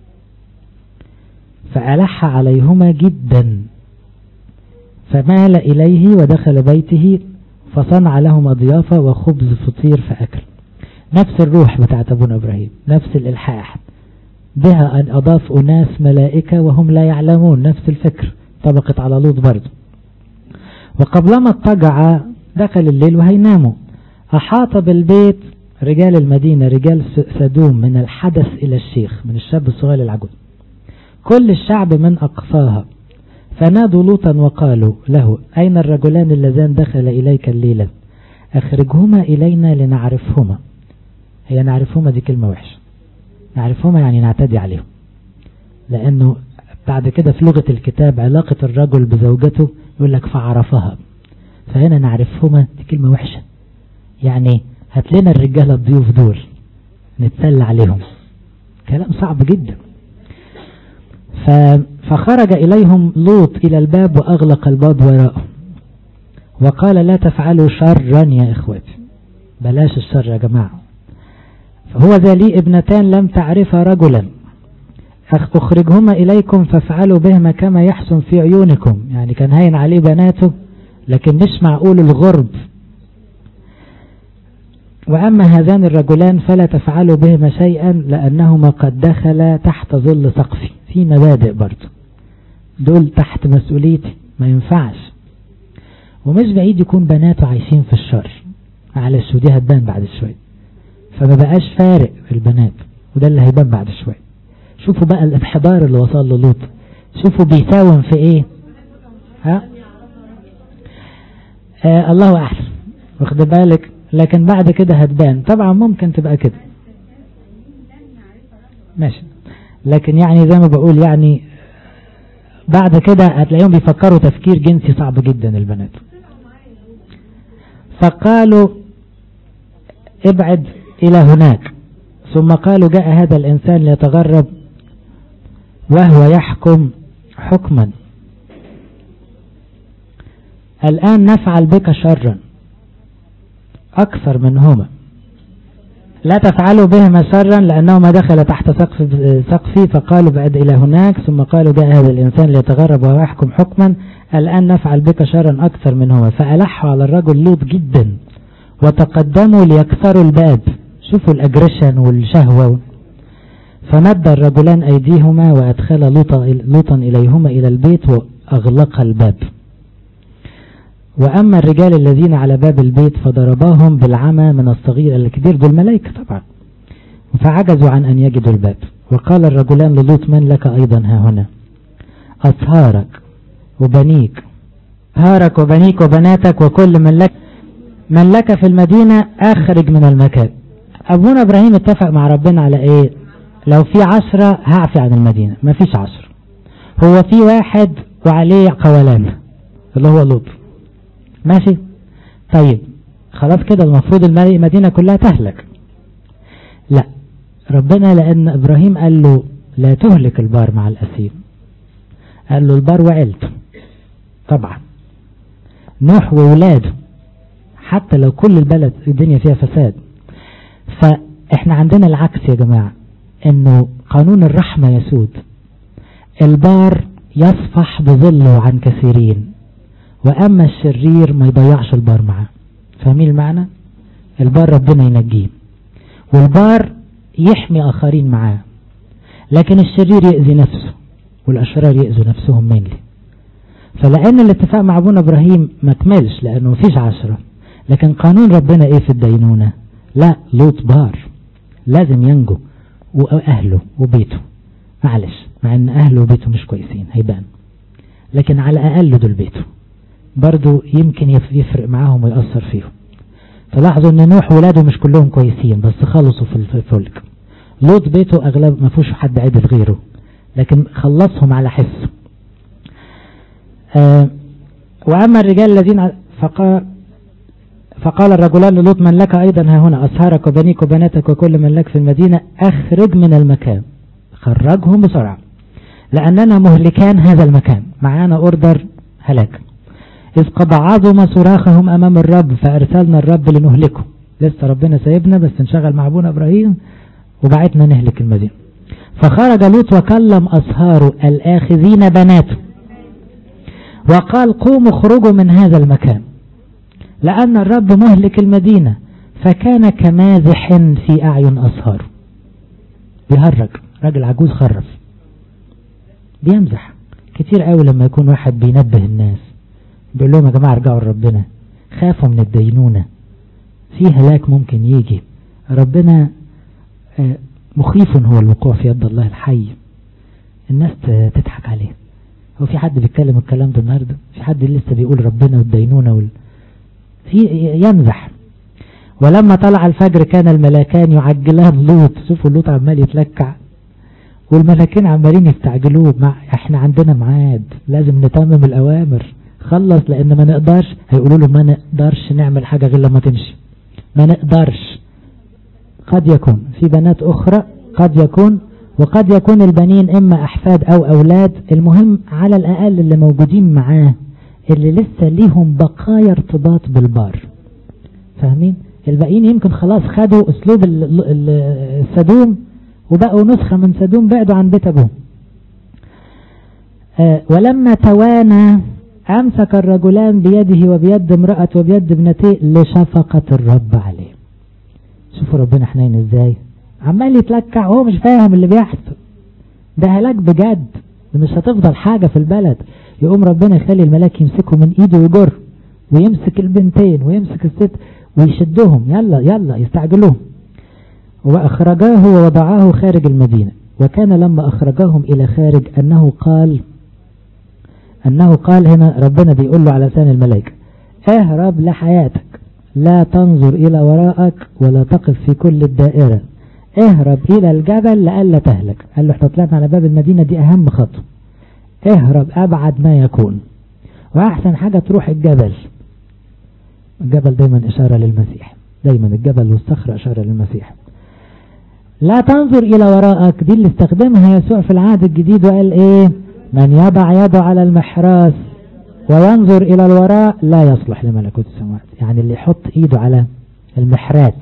فألح عليهما جدا فمال إليه ودخل بيته فصنع لهما ضيافة وخبز فطير فأكل نفس الروح بتاعت أبونا إبراهيم نفس الإلحاح بها أن أضاف أناس ملائكة وهم لا يعلمون نفس الفكر طبقت على لوط برضه وقبلما اضطجع دخل الليل وهيناموا أحاط بالبيت رجال المدينة رجال سدوم من الحدث إلى الشيخ من الشاب الصغير للعجوز كل الشعب من أقصاها فنادوا لوطا وقالوا له أين الرجلان اللذان دخل إليك الليلة أخرجهما إلينا لنعرفهما هي نعرفهما دي كلمة وحشة نعرفهما يعني نعتدي عليهم لأنه بعد كده في لغة الكتاب علاقة الرجل بزوجته يقول لك فعرفها فهنا نعرفهما دي كلمة وحشة يعني هات لنا الرجالة الضيوف دول نتسلى عليهم كلام صعب جدا فخرج إليهم لوط إلى الباب وأغلق الباب وراءه وقال لا تفعلوا شرا يا إخوتي بلاش الشر يا جماعة فهو ذا لي ابنتان لم تعرف رجلا أخرجهما إليكم فافعلوا بهما كما يحسن في عيونكم يعني كان هين عليه بناته لكن مش معقول الغرب وأما هذان الرجلان فلا تفعلوا بهما شيئا لأنهما قد دخلا تحت ظل سقفي في مبادئ برضه دول تحت مسؤوليتي ما ينفعش ومش بعيد يكون بناته عايشين في الشر معلش ودي هتبان بعد شوية فما بقاش فارق البنات وده اللي هيبان بعد شوية شوفوا بقى الانحدار اللي وصل له لوط شوفوا بيساوم في ايه ها آه الله اعلم واخد بالك لكن بعد كده هتبان طبعا ممكن تبقى كده ماشي لكن يعني زي ما بقول يعني بعد كده هتلاقيهم بيفكروا تفكير جنسي صعب جدا البنات فقالوا ابعد الى هناك ثم قالوا جاء هذا الانسان ليتغرب وهو يحكم حكما الآن نفعل بك شرا أكثر منهما لا تفعلوا بهما شرا لأنهما دخل تحت سقف سقفي فقالوا بعد إلى هناك ثم قالوا جاء هذا الإنسان ليتغرب وهو يحكم حكما الآن نفعل بك شرا أكثر منهما فألحوا على الرجل لوط جدا وتقدموا ليكسروا الباب شوفوا الأجريشن والشهوة فمد الرجلان أيديهما وأدخل لوطا إليهما إلى البيت وأغلق الباب وأما الرجال الذين على باب البيت فضرباهم بالعمى من الصغير الكبير دول ملائكة طبعا فعجزوا عن أن يجدوا الباب وقال الرجلان للوط من لك أيضا ها هنا أصهارك وبنيك هارك وبنيك وبناتك وكل من لك من لك في المدينة أخرج من المكان أبونا إبراهيم اتفق مع ربنا على إيه لو في عشرة هعفي عن المدينة ما فيش عشرة هو في واحد وعليه قولان اللي هو لوط ماشي طيب خلاص كده المفروض المدينة كلها تهلك لا ربنا لأن إبراهيم قال له لا تهلك البار مع الأسير قال له البار وعيلته طبعا نوح وولاده حتى لو كل البلد الدنيا فيها فساد فاحنا عندنا العكس يا جماعة انه قانون الرحمة يسود البار يصفح بظله عن كثيرين واما الشرير ما يضيعش البار معاه فاهمين المعنى البار ربنا ينجيه والبار يحمي اخرين معاه لكن الشرير يأذي نفسه والاشرار يأذوا نفسهم منلي فلان الاتفاق مع ابونا ابراهيم ما كملش لانه مفيش عشرة لكن قانون ربنا ايه في الدينونة لا لوط بار لازم ينجو واهله وبيته معلش مع ان اهله وبيته مش كويسين هيبان لكن على الاقل دول بيته برضو يمكن يفرق معاهم ويأثر فيهم تلاحظوا ان نوح ولاده مش كلهم كويسين بس خلصوا في الفلك لوط بيته اغلب ما فيهوش حد عدل غيره لكن خلصهم على حس آه واما الرجال الذين فقال فقال الرجلان للوط من لك ايضا ها هنا اسهارك وبنيك وبناتك وكل من لك في المدينة اخرج من المكان خرجهم بسرعة لاننا مهلكان هذا المكان معانا اوردر هلاك إذ قد عظم صراخهم أمام الرب فأرسلنا الرب لنهلكه لسه ربنا سايبنا بس انشغل مع أبونا إبراهيم وبعتنا نهلك المدينة فخرج لوط وكلم أصهاره الآخذين بناته وقال قوموا اخرجوا من هذا المكان لأن الرب مهلك المدينة فكان كمازح في أعين أصهاره بيهرج راجل عجوز خرف بيمزح كتير قوي لما يكون واحد بينبه الناس بيقول لهم يا جماعة ارجعوا لربنا خافوا من الدينونة في هلاك ممكن يجي ربنا مخيف هو الوقوع في يد الله الحي الناس تضحك عليه هو في حد بيتكلم الكلام ده النهارده في حد لسه بيقول ربنا والدينونة وال... في يمزح ولما طلع الفجر كان الملاكان يعجلان لوط شوفوا لوط عمال يتلكع والملاكين عمالين يستعجلوه مع احنا عندنا ميعاد لازم نتمم الاوامر خلص لان ما نقدرش هيقولوا له ما نقدرش نعمل حاجة غير لما تمشي ما نقدرش قد يكون في بنات اخرى قد يكون وقد يكون البنين اما احفاد او اولاد المهم على الاقل اللي موجودين معاه اللي لسه ليهم بقايا ارتباط بالبار فاهمين الباقيين يمكن خلاص خدوا اسلوب السدوم وبقوا نسخة من سدوم بعدوا عن بيت ابوهم آه ولما توانى امسك الرجلان بيده وبيد امرأة وبيد ابنتيه لشفقة الرب عليه شوفوا ربنا حنين ازاي عمال يتلكع وهو مش فاهم اللي بيحصل ده هلاك بجد مش هتفضل حاجة في البلد يقوم ربنا يخلي الملاك يمسكه من ايده ويجر ويمسك البنتين ويمسك الست ويشدهم يلا يلا يستعجلوهم وأخرجاه ووضعاه خارج المدينة وكان لما أخرجاهم إلى خارج أنه قال أنه قال هنا ربنا بيقول له على لسان الملائكة اهرب لحياتك لا تنظر إلى وراءك ولا تقف في كل الدائرة اهرب إلى الجبل لألا تهلك قال له احنا طلعنا على باب المدينة دي أهم خطوة اهرب أبعد ما يكون وأحسن حاجة تروح الجبل الجبل دايما إشارة للمسيح دايما الجبل والصخرة إشارة للمسيح لا تنظر إلى وراءك دي اللي استخدمها يسوع في العهد الجديد وقال إيه من يضع يده على المحراس وينظر إلى الوراء لا يصلح لملكوت السماوات يعني اللي يحط إيده على المحرات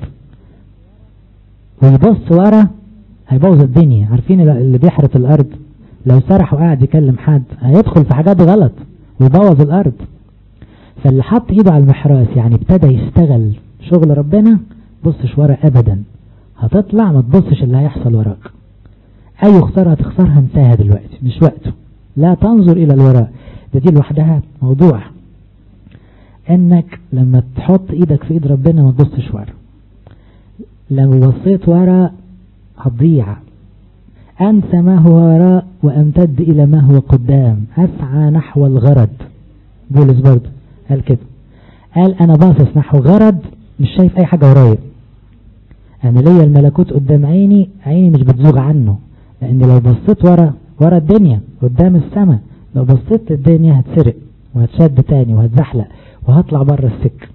ويبص ورا هيبوظ الدنيا عارفين اللي بيحرث الأرض لو سرح وقاعد يكلم حد هيدخل في حاجات غلط ويبوظ الأرض فاللي حط إيده على المحراس يعني ابتدى يشتغل شغل ربنا بصش ورا أبدا هتطلع ما تبصش اللي هيحصل وراك أي خسارة هتخسرها انتهى دلوقتي مش وقته لا تنظر إلى الوراء ده دي لوحدها موضوع انك لما تحط ايدك في ايد ربنا ما تبصش ورا لو بصيت ورا هتضيع انسى ما هو وراء وامتد الى ما هو قدام اسعى نحو الغرض بولس برضه قال كده قال انا باصص نحو غرض مش شايف اي حاجة ورايا انا ليا الملكوت قدام عيني عيني مش بتزوغ عنه لان لو بصيت ورا ورا الدنيا قدام السماء لو بصيت الدنيا هتسرق وهتشد تاني وهتزحلق وهطلع بره السك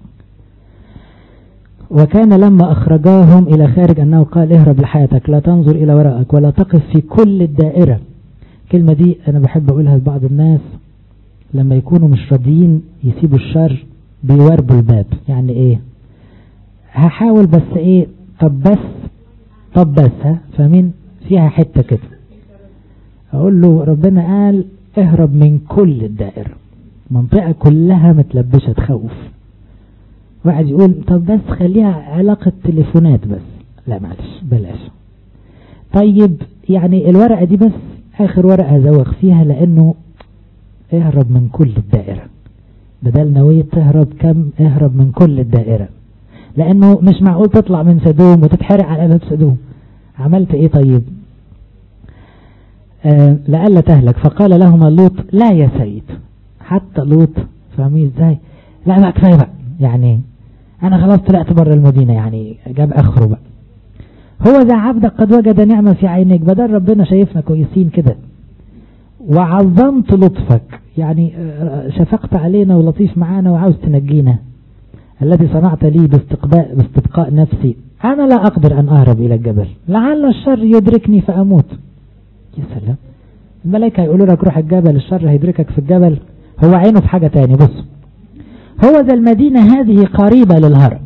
وكان لما أخرجاهم إلى خارج أنه قال اهرب لحياتك لا تنظر إلى وراءك ولا تقف في كل الدائرة كلمة دي أنا بحب أقولها لبعض الناس لما يكونوا مش راضيين يسيبوا الشر بيواربوا الباب يعني ايه هحاول بس ايه طب بس طب بس ها فاهمين فيها حتة كده اقول له ربنا قال اهرب من كل الدائرة منطقة كلها متلبشة تخوف واحد يقول طب بس خليها علاقة تليفونات بس لا معلش بلاش طيب يعني الورقة دي بس اخر ورقة هزوغ فيها لانه اهرب من كل الدائرة بدل نوية تهرب كم اهرب من كل الدائرة لانه مش معقول تطلع من سدوم وتتحرق على باب سدوم عملت ايه طيب آه لألا تهلك فقال لهما لوط لا يا سيد حتى لوط فاهمين ازاي لا بقى كفايه بقى يعني انا خلاص طلعت بره المدينة يعني جاب اخره بقى هو ذا عبدك قد وجد نعمة في عينيك بدل ربنا شايفنا كويسين كده وعظمت لطفك يعني شفقت علينا ولطيف معانا وعاوز تنجينا الذي صنعت لي باستقباء باستبقاء نفسي أنا لا أقدر أن أهرب إلى الجبل لعل الشر يدركني فأموت يا سلام الملائكة يقولوا لك روح الجبل الشر هيدركك في الجبل هو عينه في حاجة تاني بص هو ذا المدينة هذه قريبة للهرب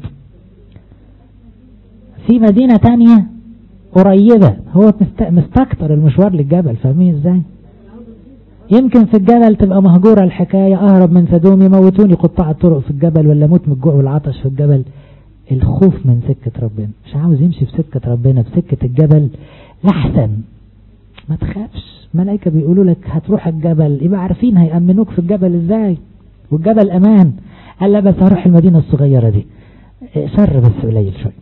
في مدينة تانية قريبة هو مستكتر المشوار للجبل فاهمين ازاي يمكن في الجبل تبقى مهجورة الحكاية اهرب من سدوم يموتوني قطاع الطرق في الجبل ولا موت من الجوع والعطش في الجبل الخوف من سكة ربنا مش عاوز يمشي في سكة ربنا في سكة الجبل لحسن ما تخافش ملائكة بيقولوا لك هتروح الجبل يبقى عارفين هيأمنوك في الجبل ازاي والجبل امان قال لا بس هروح المدينة الصغيرة دي شر بس قليل شوي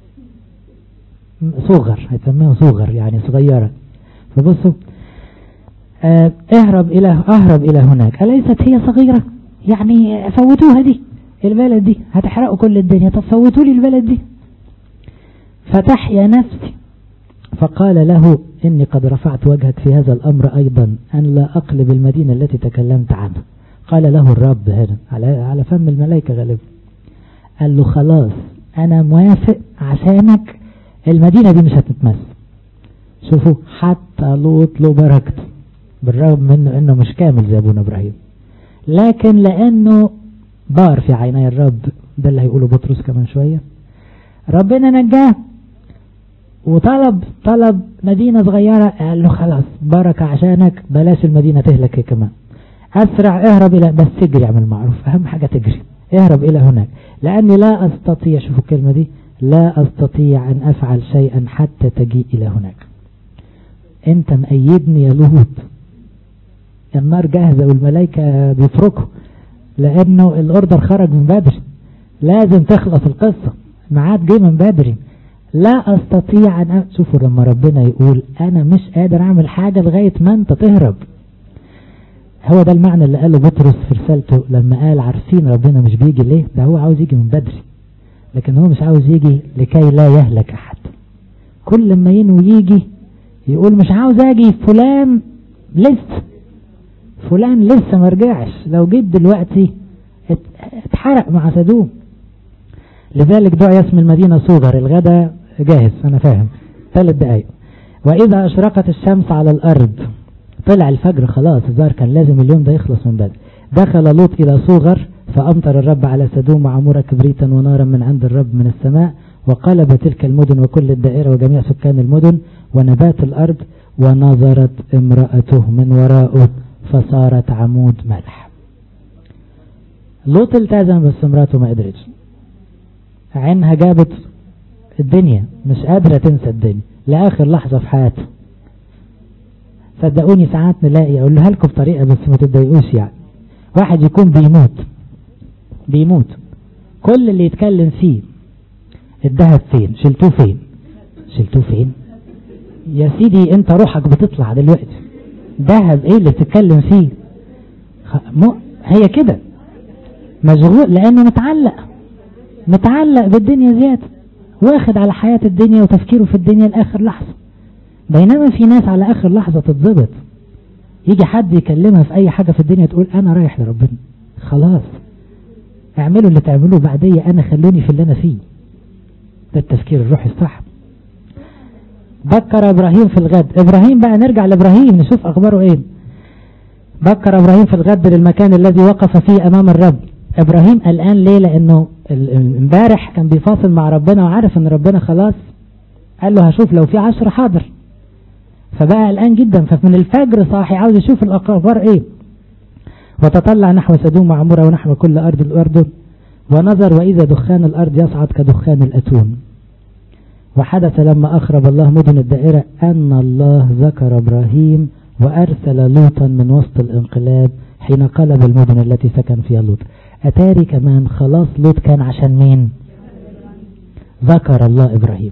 صغر هيسميها صغر يعني صغيرة فبصوا آه اهرب الى اهرب الى هناك اليست هي صغيرة يعني فوتوها دي البلد دي هتحرقوا كل الدنيا طب فوتوا لي البلد دي فتحيا نفسي فقال له إني قد رفعت وجهك في هذا الأمر أيضا أن لا أقلب المدينة التي تكلمت عنها قال له الرب هنا على, على فم الملائكة غالبا قال له خلاص أنا موافق عشانك المدينة دي مش هتتمس شوفوا حتى لوط له بركته بالرغم منه انه مش كامل زي ابونا ابراهيم لكن لانه بار في عيني الرب ده اللي هيقوله بطرس كمان شوية ربنا نجاه وطلب طلب مدينة صغيرة قال له خلاص بركة عشانك بلاش المدينة تهلك كمان أسرع اهرب إلى بس تجري اعمل معروف أهم حاجة تجري اهرب إلى هناك لأني لا أستطيع شوفوا الكلمة دي لا أستطيع أن أفعل شيئا حتى تجيء إلى هناك أنت مأيدني يا لوط النار جاهزة والملائكة بيفركوا لأنه الأوردر خرج من بدري لازم تخلص القصة معاد جه من بدري لا أستطيع أن شوفوا لما ربنا يقول أنا مش قادر أعمل حاجة لغاية ما أنت تهرب هو ده المعنى اللي قاله بطرس في رسالته لما قال عارفين ربنا مش بيجي ليه ده هو عاوز يجي من بدري لكن هو مش عاوز يجي لكي لا يهلك أحد كل ما ينوي يجي يقول مش عاوز أجي فلان لسه فلان لسه ما رجعش لو جيت دلوقتي اتحرق مع سدوم لذلك دعي اسم المدينة صوغر الغدا جاهز أنا فاهم ثلاث دقايق وإذا أشرقت الشمس على الأرض طلع الفجر خلاص الظاهر كان لازم اليوم ده يخلص من بدري دخل لوط إلى صوغر فأمطر الرب على سدوم وعمورة كبريتا ونارا من عند الرب من السماء وقلب تلك المدن وكل الدائرة وجميع سكان المدن ونبات الأرض ونظرت امرأته من وراءه فصارت عمود ملح لوط التزم بس مراته ما قدرتش عينها جابت الدنيا مش قادرة تنسى الدنيا لآخر لحظة في حياتها صدقوني ساعات نلاقي اقول لها لكم بطريقة بس ما تتضايقوش يعني واحد يكون بيموت بيموت كل اللي يتكلم فيه الذهب فين شلتوه فين شلتوه فين يا سيدي انت روحك بتطلع دلوقتي ذهب ايه اللي بتتكلم فيه مو هي كده مشغول لانه متعلق متعلق بالدنيا زيادة واخد على حياة الدنيا وتفكيره في الدنيا لآخر لحظة بينما في ناس على آخر لحظة تتظبط يجي حد يكلمها في أي حاجة في الدنيا تقول أنا رايح لربنا خلاص اعملوا اللي تعملوه بعدية أنا خلوني في اللي أنا فيه ده التفكير الروحي الصح بكر إبراهيم في الغد إبراهيم بقى نرجع لإبراهيم نشوف أخباره إيه بكر إبراهيم في الغد للمكان الذي وقف فيه أمام الرب إبراهيم الآن ليه لأنه امبارح كان بيفاصل مع ربنا وعارف ان ربنا خلاص قال له هشوف لو في عشر حاضر فبقى الآن جدا فمن الفجر صاحي عاوز يشوف الأخبار ايه وتطلع نحو سدوم وعمورة ونحو كل أرض الأردن ونظر وإذا دخان الأرض يصعد كدخان الأتون وحدث لما أخرب الله مدن الدائرة أن الله ذكر إبراهيم وأرسل لوطا من وسط الانقلاب حين قلب المدن التي سكن فيها لوط أتاري كمان خلاص لوط كان عشان مين ذكر الله إبراهيم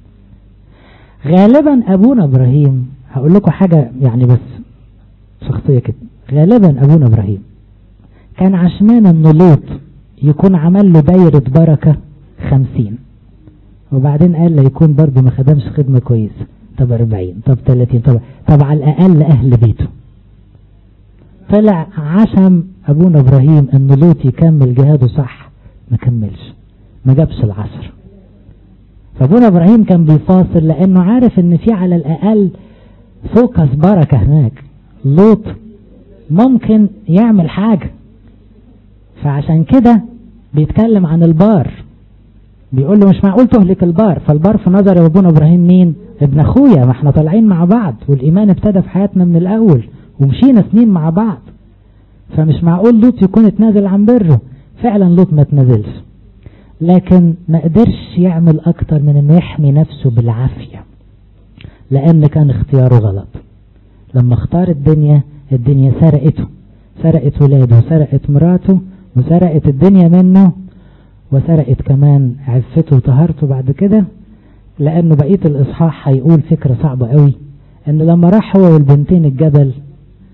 غالبا أبونا إبراهيم هقول لكم حاجة يعني بس شخصية كده غالبا أبونا إبراهيم كان عشمان أن لوط يكون عمل له دايرة بركة خمسين وبعدين قال لا يكون برضه ما خدمش خدمة كويسة طب أربعين طب ثلاثين طب, طب على الأقل أهل بيته طلع عشم أبونا إبراهيم أن لوط يكمل جهاده صح ما كملش ما جابش العصر فأبونا إبراهيم كان بيفاصل لأنه عارف أن في على الأقل فوكس بركة هناك لوط ممكن يعمل حاجة فعشان كده بيتكلم عن البار بيقول له مش معقول تهلك البار فالبار في نظر ابونا ابراهيم مين ابن اخويا ما احنا طالعين مع بعض والايمان ابتدى في حياتنا من الاول ومشينا سنين مع بعض فمش معقول لوط يكون اتنازل عن بره فعلا لوط ما اتنازلش لكن ما قدرش يعمل اكتر من انه يحمي نفسه بالعافية لان كان اختياره غلط لما اختار الدنيا الدنيا سرقته سرقت ولاده وسرقت مراته وسرقت الدنيا منه وسرقت كمان عفته وطهارته بعد كده لانه بقية الاصحاح هيقول فكرة صعبة قوي ان لما راح هو والبنتين الجبل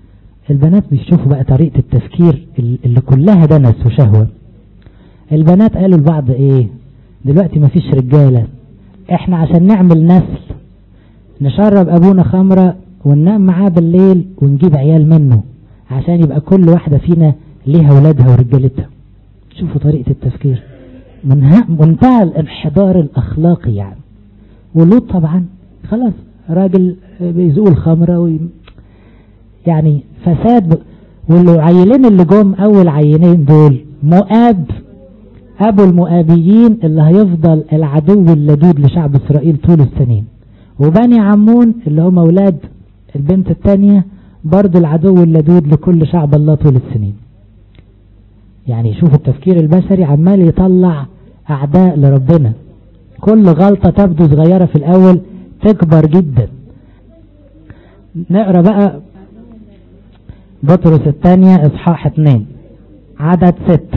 البنات بيشوفوا بقى طريقة التفكير اللي كلها دنس وشهوة البنات قالوا لبعض ايه دلوقتي مفيش رجالة احنا عشان نعمل نسل نشرب ابونا خمرة وننام معاه بالليل ونجيب عيال منه عشان يبقى كل واحدة فينا ليها ولادها ورجالتها شوفوا طريقة التفكير منتهى الانحدار الاخلاقي يعني ولوط طبعا خلاص راجل بيزوق الخمرة وي... يعني فساد ب... والعيلين اللي جم اول عينين دول مؤاب ابو المؤابيين اللي هيفضل العدو اللدود لشعب اسرائيل طول السنين وبني عمون اللي هم اولاد البنت الثانية برضو العدو اللدود لكل شعب الله طول السنين يعني شوف التفكير البشري عمال يطلع اعداء لربنا كل غلطة تبدو صغيرة في الاول تكبر جدا نقرأ بقى بطرس الثانية اصحاح اتنين عدد ست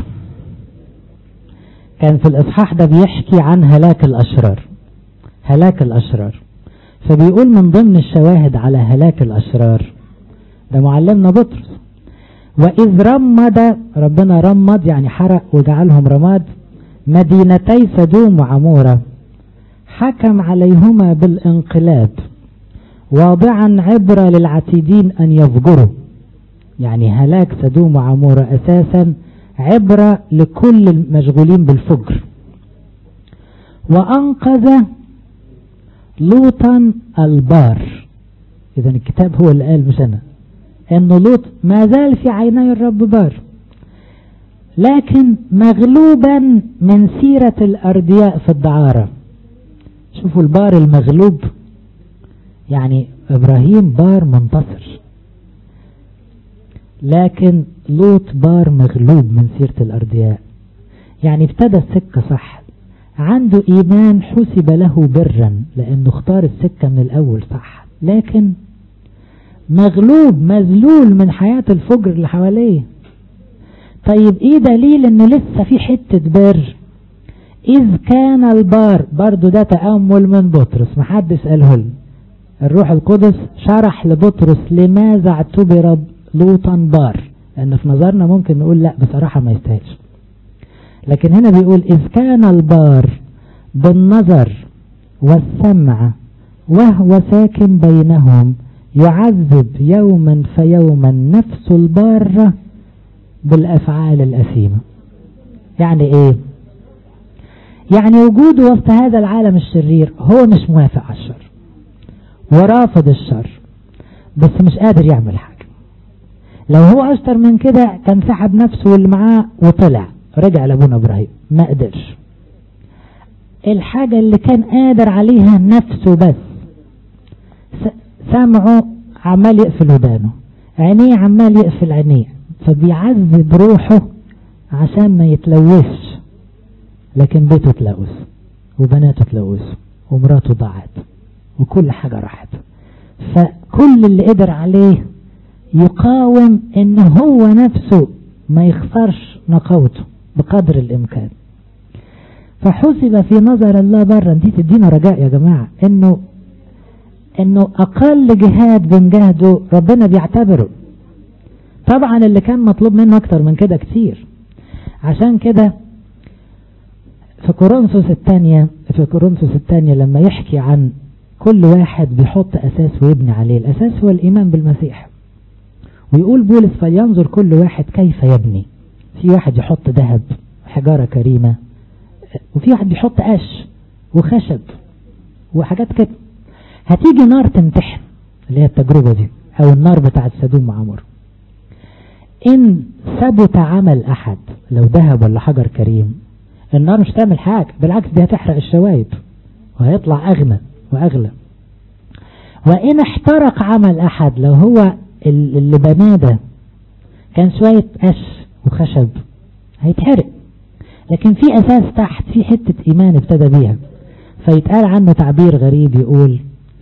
كان في الاصحاح ده بيحكي عن هلاك الاشرار هلاك الاشرار فبيقول من ضمن الشواهد على هلاك الاشرار ده معلمنا بطرس واذ رمد ربنا رمد يعني حرق وجعلهم رماد مدينتي سدوم وعمورة حكم عليهما بالانقلاب واضعا عبرة للعتيدين ان يفجروا يعني هلاك سدوم وعمورة اساسا عبرة لكل المشغولين بالفجر وانقذ لوطا البار اذا الكتاب هو اللي قال مش انا انه لوط ما زال في عيني الرب بار لكن مغلوبا من سيرة الاردياء في الدعارة شوفوا البار المغلوب يعني ابراهيم بار منتصر لكن لوط بار مغلوب من سيرة الاردياء يعني ابتدى السكة صح عنده ايمان حسب له برا لانه اختار السكة من الاول صح لكن مغلوب مذلول من حياة الفجر اللي حواليه طيب ايه دليل ان لسه في حتة بر اذ كان البار برضو ده تأمل من بطرس محدش قاله لنا الروح القدس شرح لبطرس لماذا اعتبر لوطا بار لان في نظرنا ممكن نقول لا بصراحة ما يستاهلش لكن هنا بيقول اذ كان البار بالنظر والسمع وهو ساكن بينهم يعذب يوما فيوما نفس البارة بالأفعال الأثيمة يعني ايه يعني وجوده وسط هذا العالم الشرير هو مش موافق على الشر ورافض الشر بس مش قادر يعمل حاجة لو هو أشطر من كده كان سحب نفسه واللي معاه وطلع رجع لأبونا إبراهيم ما قدرش الحاجة اللي كان قادر عليها نفسه بس سمعه عمال يقفل ودانه عينيه عمال يقفل عينيه فبيعذب روحه عشان ما يتلوثش لكن بيته تلوث وبناته تلوث ومراته ضاعت وكل حاجة راحت فكل اللي قدر عليه يقاوم ان هو نفسه ما يخسرش نقاوته بقدر الامكان فحسب في نظر الله برا دي تدينا رجاء يا جماعة انه انه اقل جهاد بنجاهده ربنا بيعتبره طبعا اللي كان مطلوب منه اكتر من كده كتير عشان كده في كورنثوس الثانية في كورنثوس الثانية لما يحكي عن كل واحد بيحط اساس ويبني عليه الاساس هو الايمان بالمسيح ويقول بولس فلينظر كل واحد كيف يبني في واحد يحط ذهب حجارة كريمة وفي واحد بيحط قش وخشب وحاجات كده هتيجي نار تمتحن اللي هي التجربة دي او النار بتاعت سدوم وعمر ان ثبت عمل احد لو ذهب ولا حجر كريم النار مش تعمل حاجة بالعكس دي هتحرق الشوايب وهيطلع اغنى واغلى وان احترق عمل احد لو هو اللي بناه ده كان شوية قش وخشب هيتحرق لكن في اساس تحت في حتة ايمان ابتدى بيها فيتقال عنه تعبير غريب يقول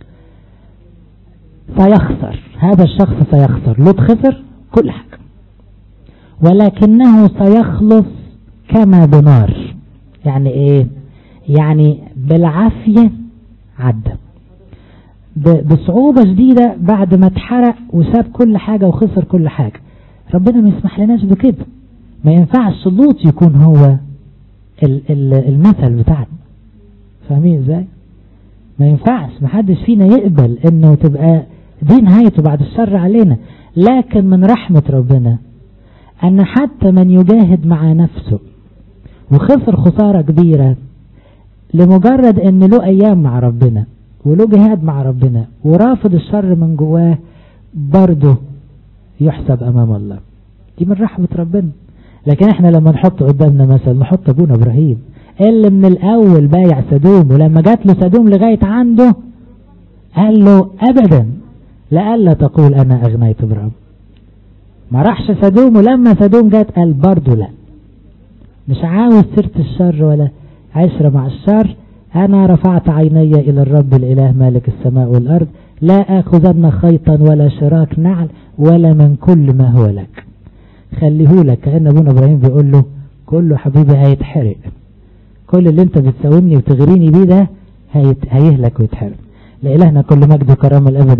سيخسر هذا الشخص سيخسر لوط خسر كل حاجة ولكنه سيخلص كما بنار يعني ايه يعني بالعافية عدى بصعوبة شديدة بعد ما اتحرق وساب كل حاجة وخسر كل حاجة ربنا ما يسمح لناش بكده ما ينفعش لوط يكون هو المثل بتاعنا فاهمين ازاي ما ينفعش ما حدش فينا يقبل انه تبقى دي نهايته بعد الشر علينا لكن من رحمة ربنا ان حتى من يجاهد مع نفسه وخسر خسارة كبيرة لمجرد ان له ايام مع ربنا وله جهاد مع ربنا ورافض الشر من جواه برضه يحسب امام الله دي من رحمة ربنا لكن احنا لما نحط قدامنا مثل نحط ابونا ابراهيم اللي من الاول بايع سدوم ولما جات له سدوم لغاية عنده قال له ابدا لألا تقول انا اغنيت ابراهيم ما راحش سدوم ولما سدوم جات قال برضه لا مش عاوز سيرة الشر ولا عشرة مع الشر أنا رفعت عيني إلى الرب الإله مالك السماء والأرض لا أخذن خيطا ولا شراك نعل ولا من كل ما هو لك خليه لك كأن أبونا إبراهيم بيقول له كله حبيبي هيتحرق كل اللي انت بتساومني وتغريني بيه ده هيهلك ويتحرق لإلهنا كل مجد وكرامة الأبد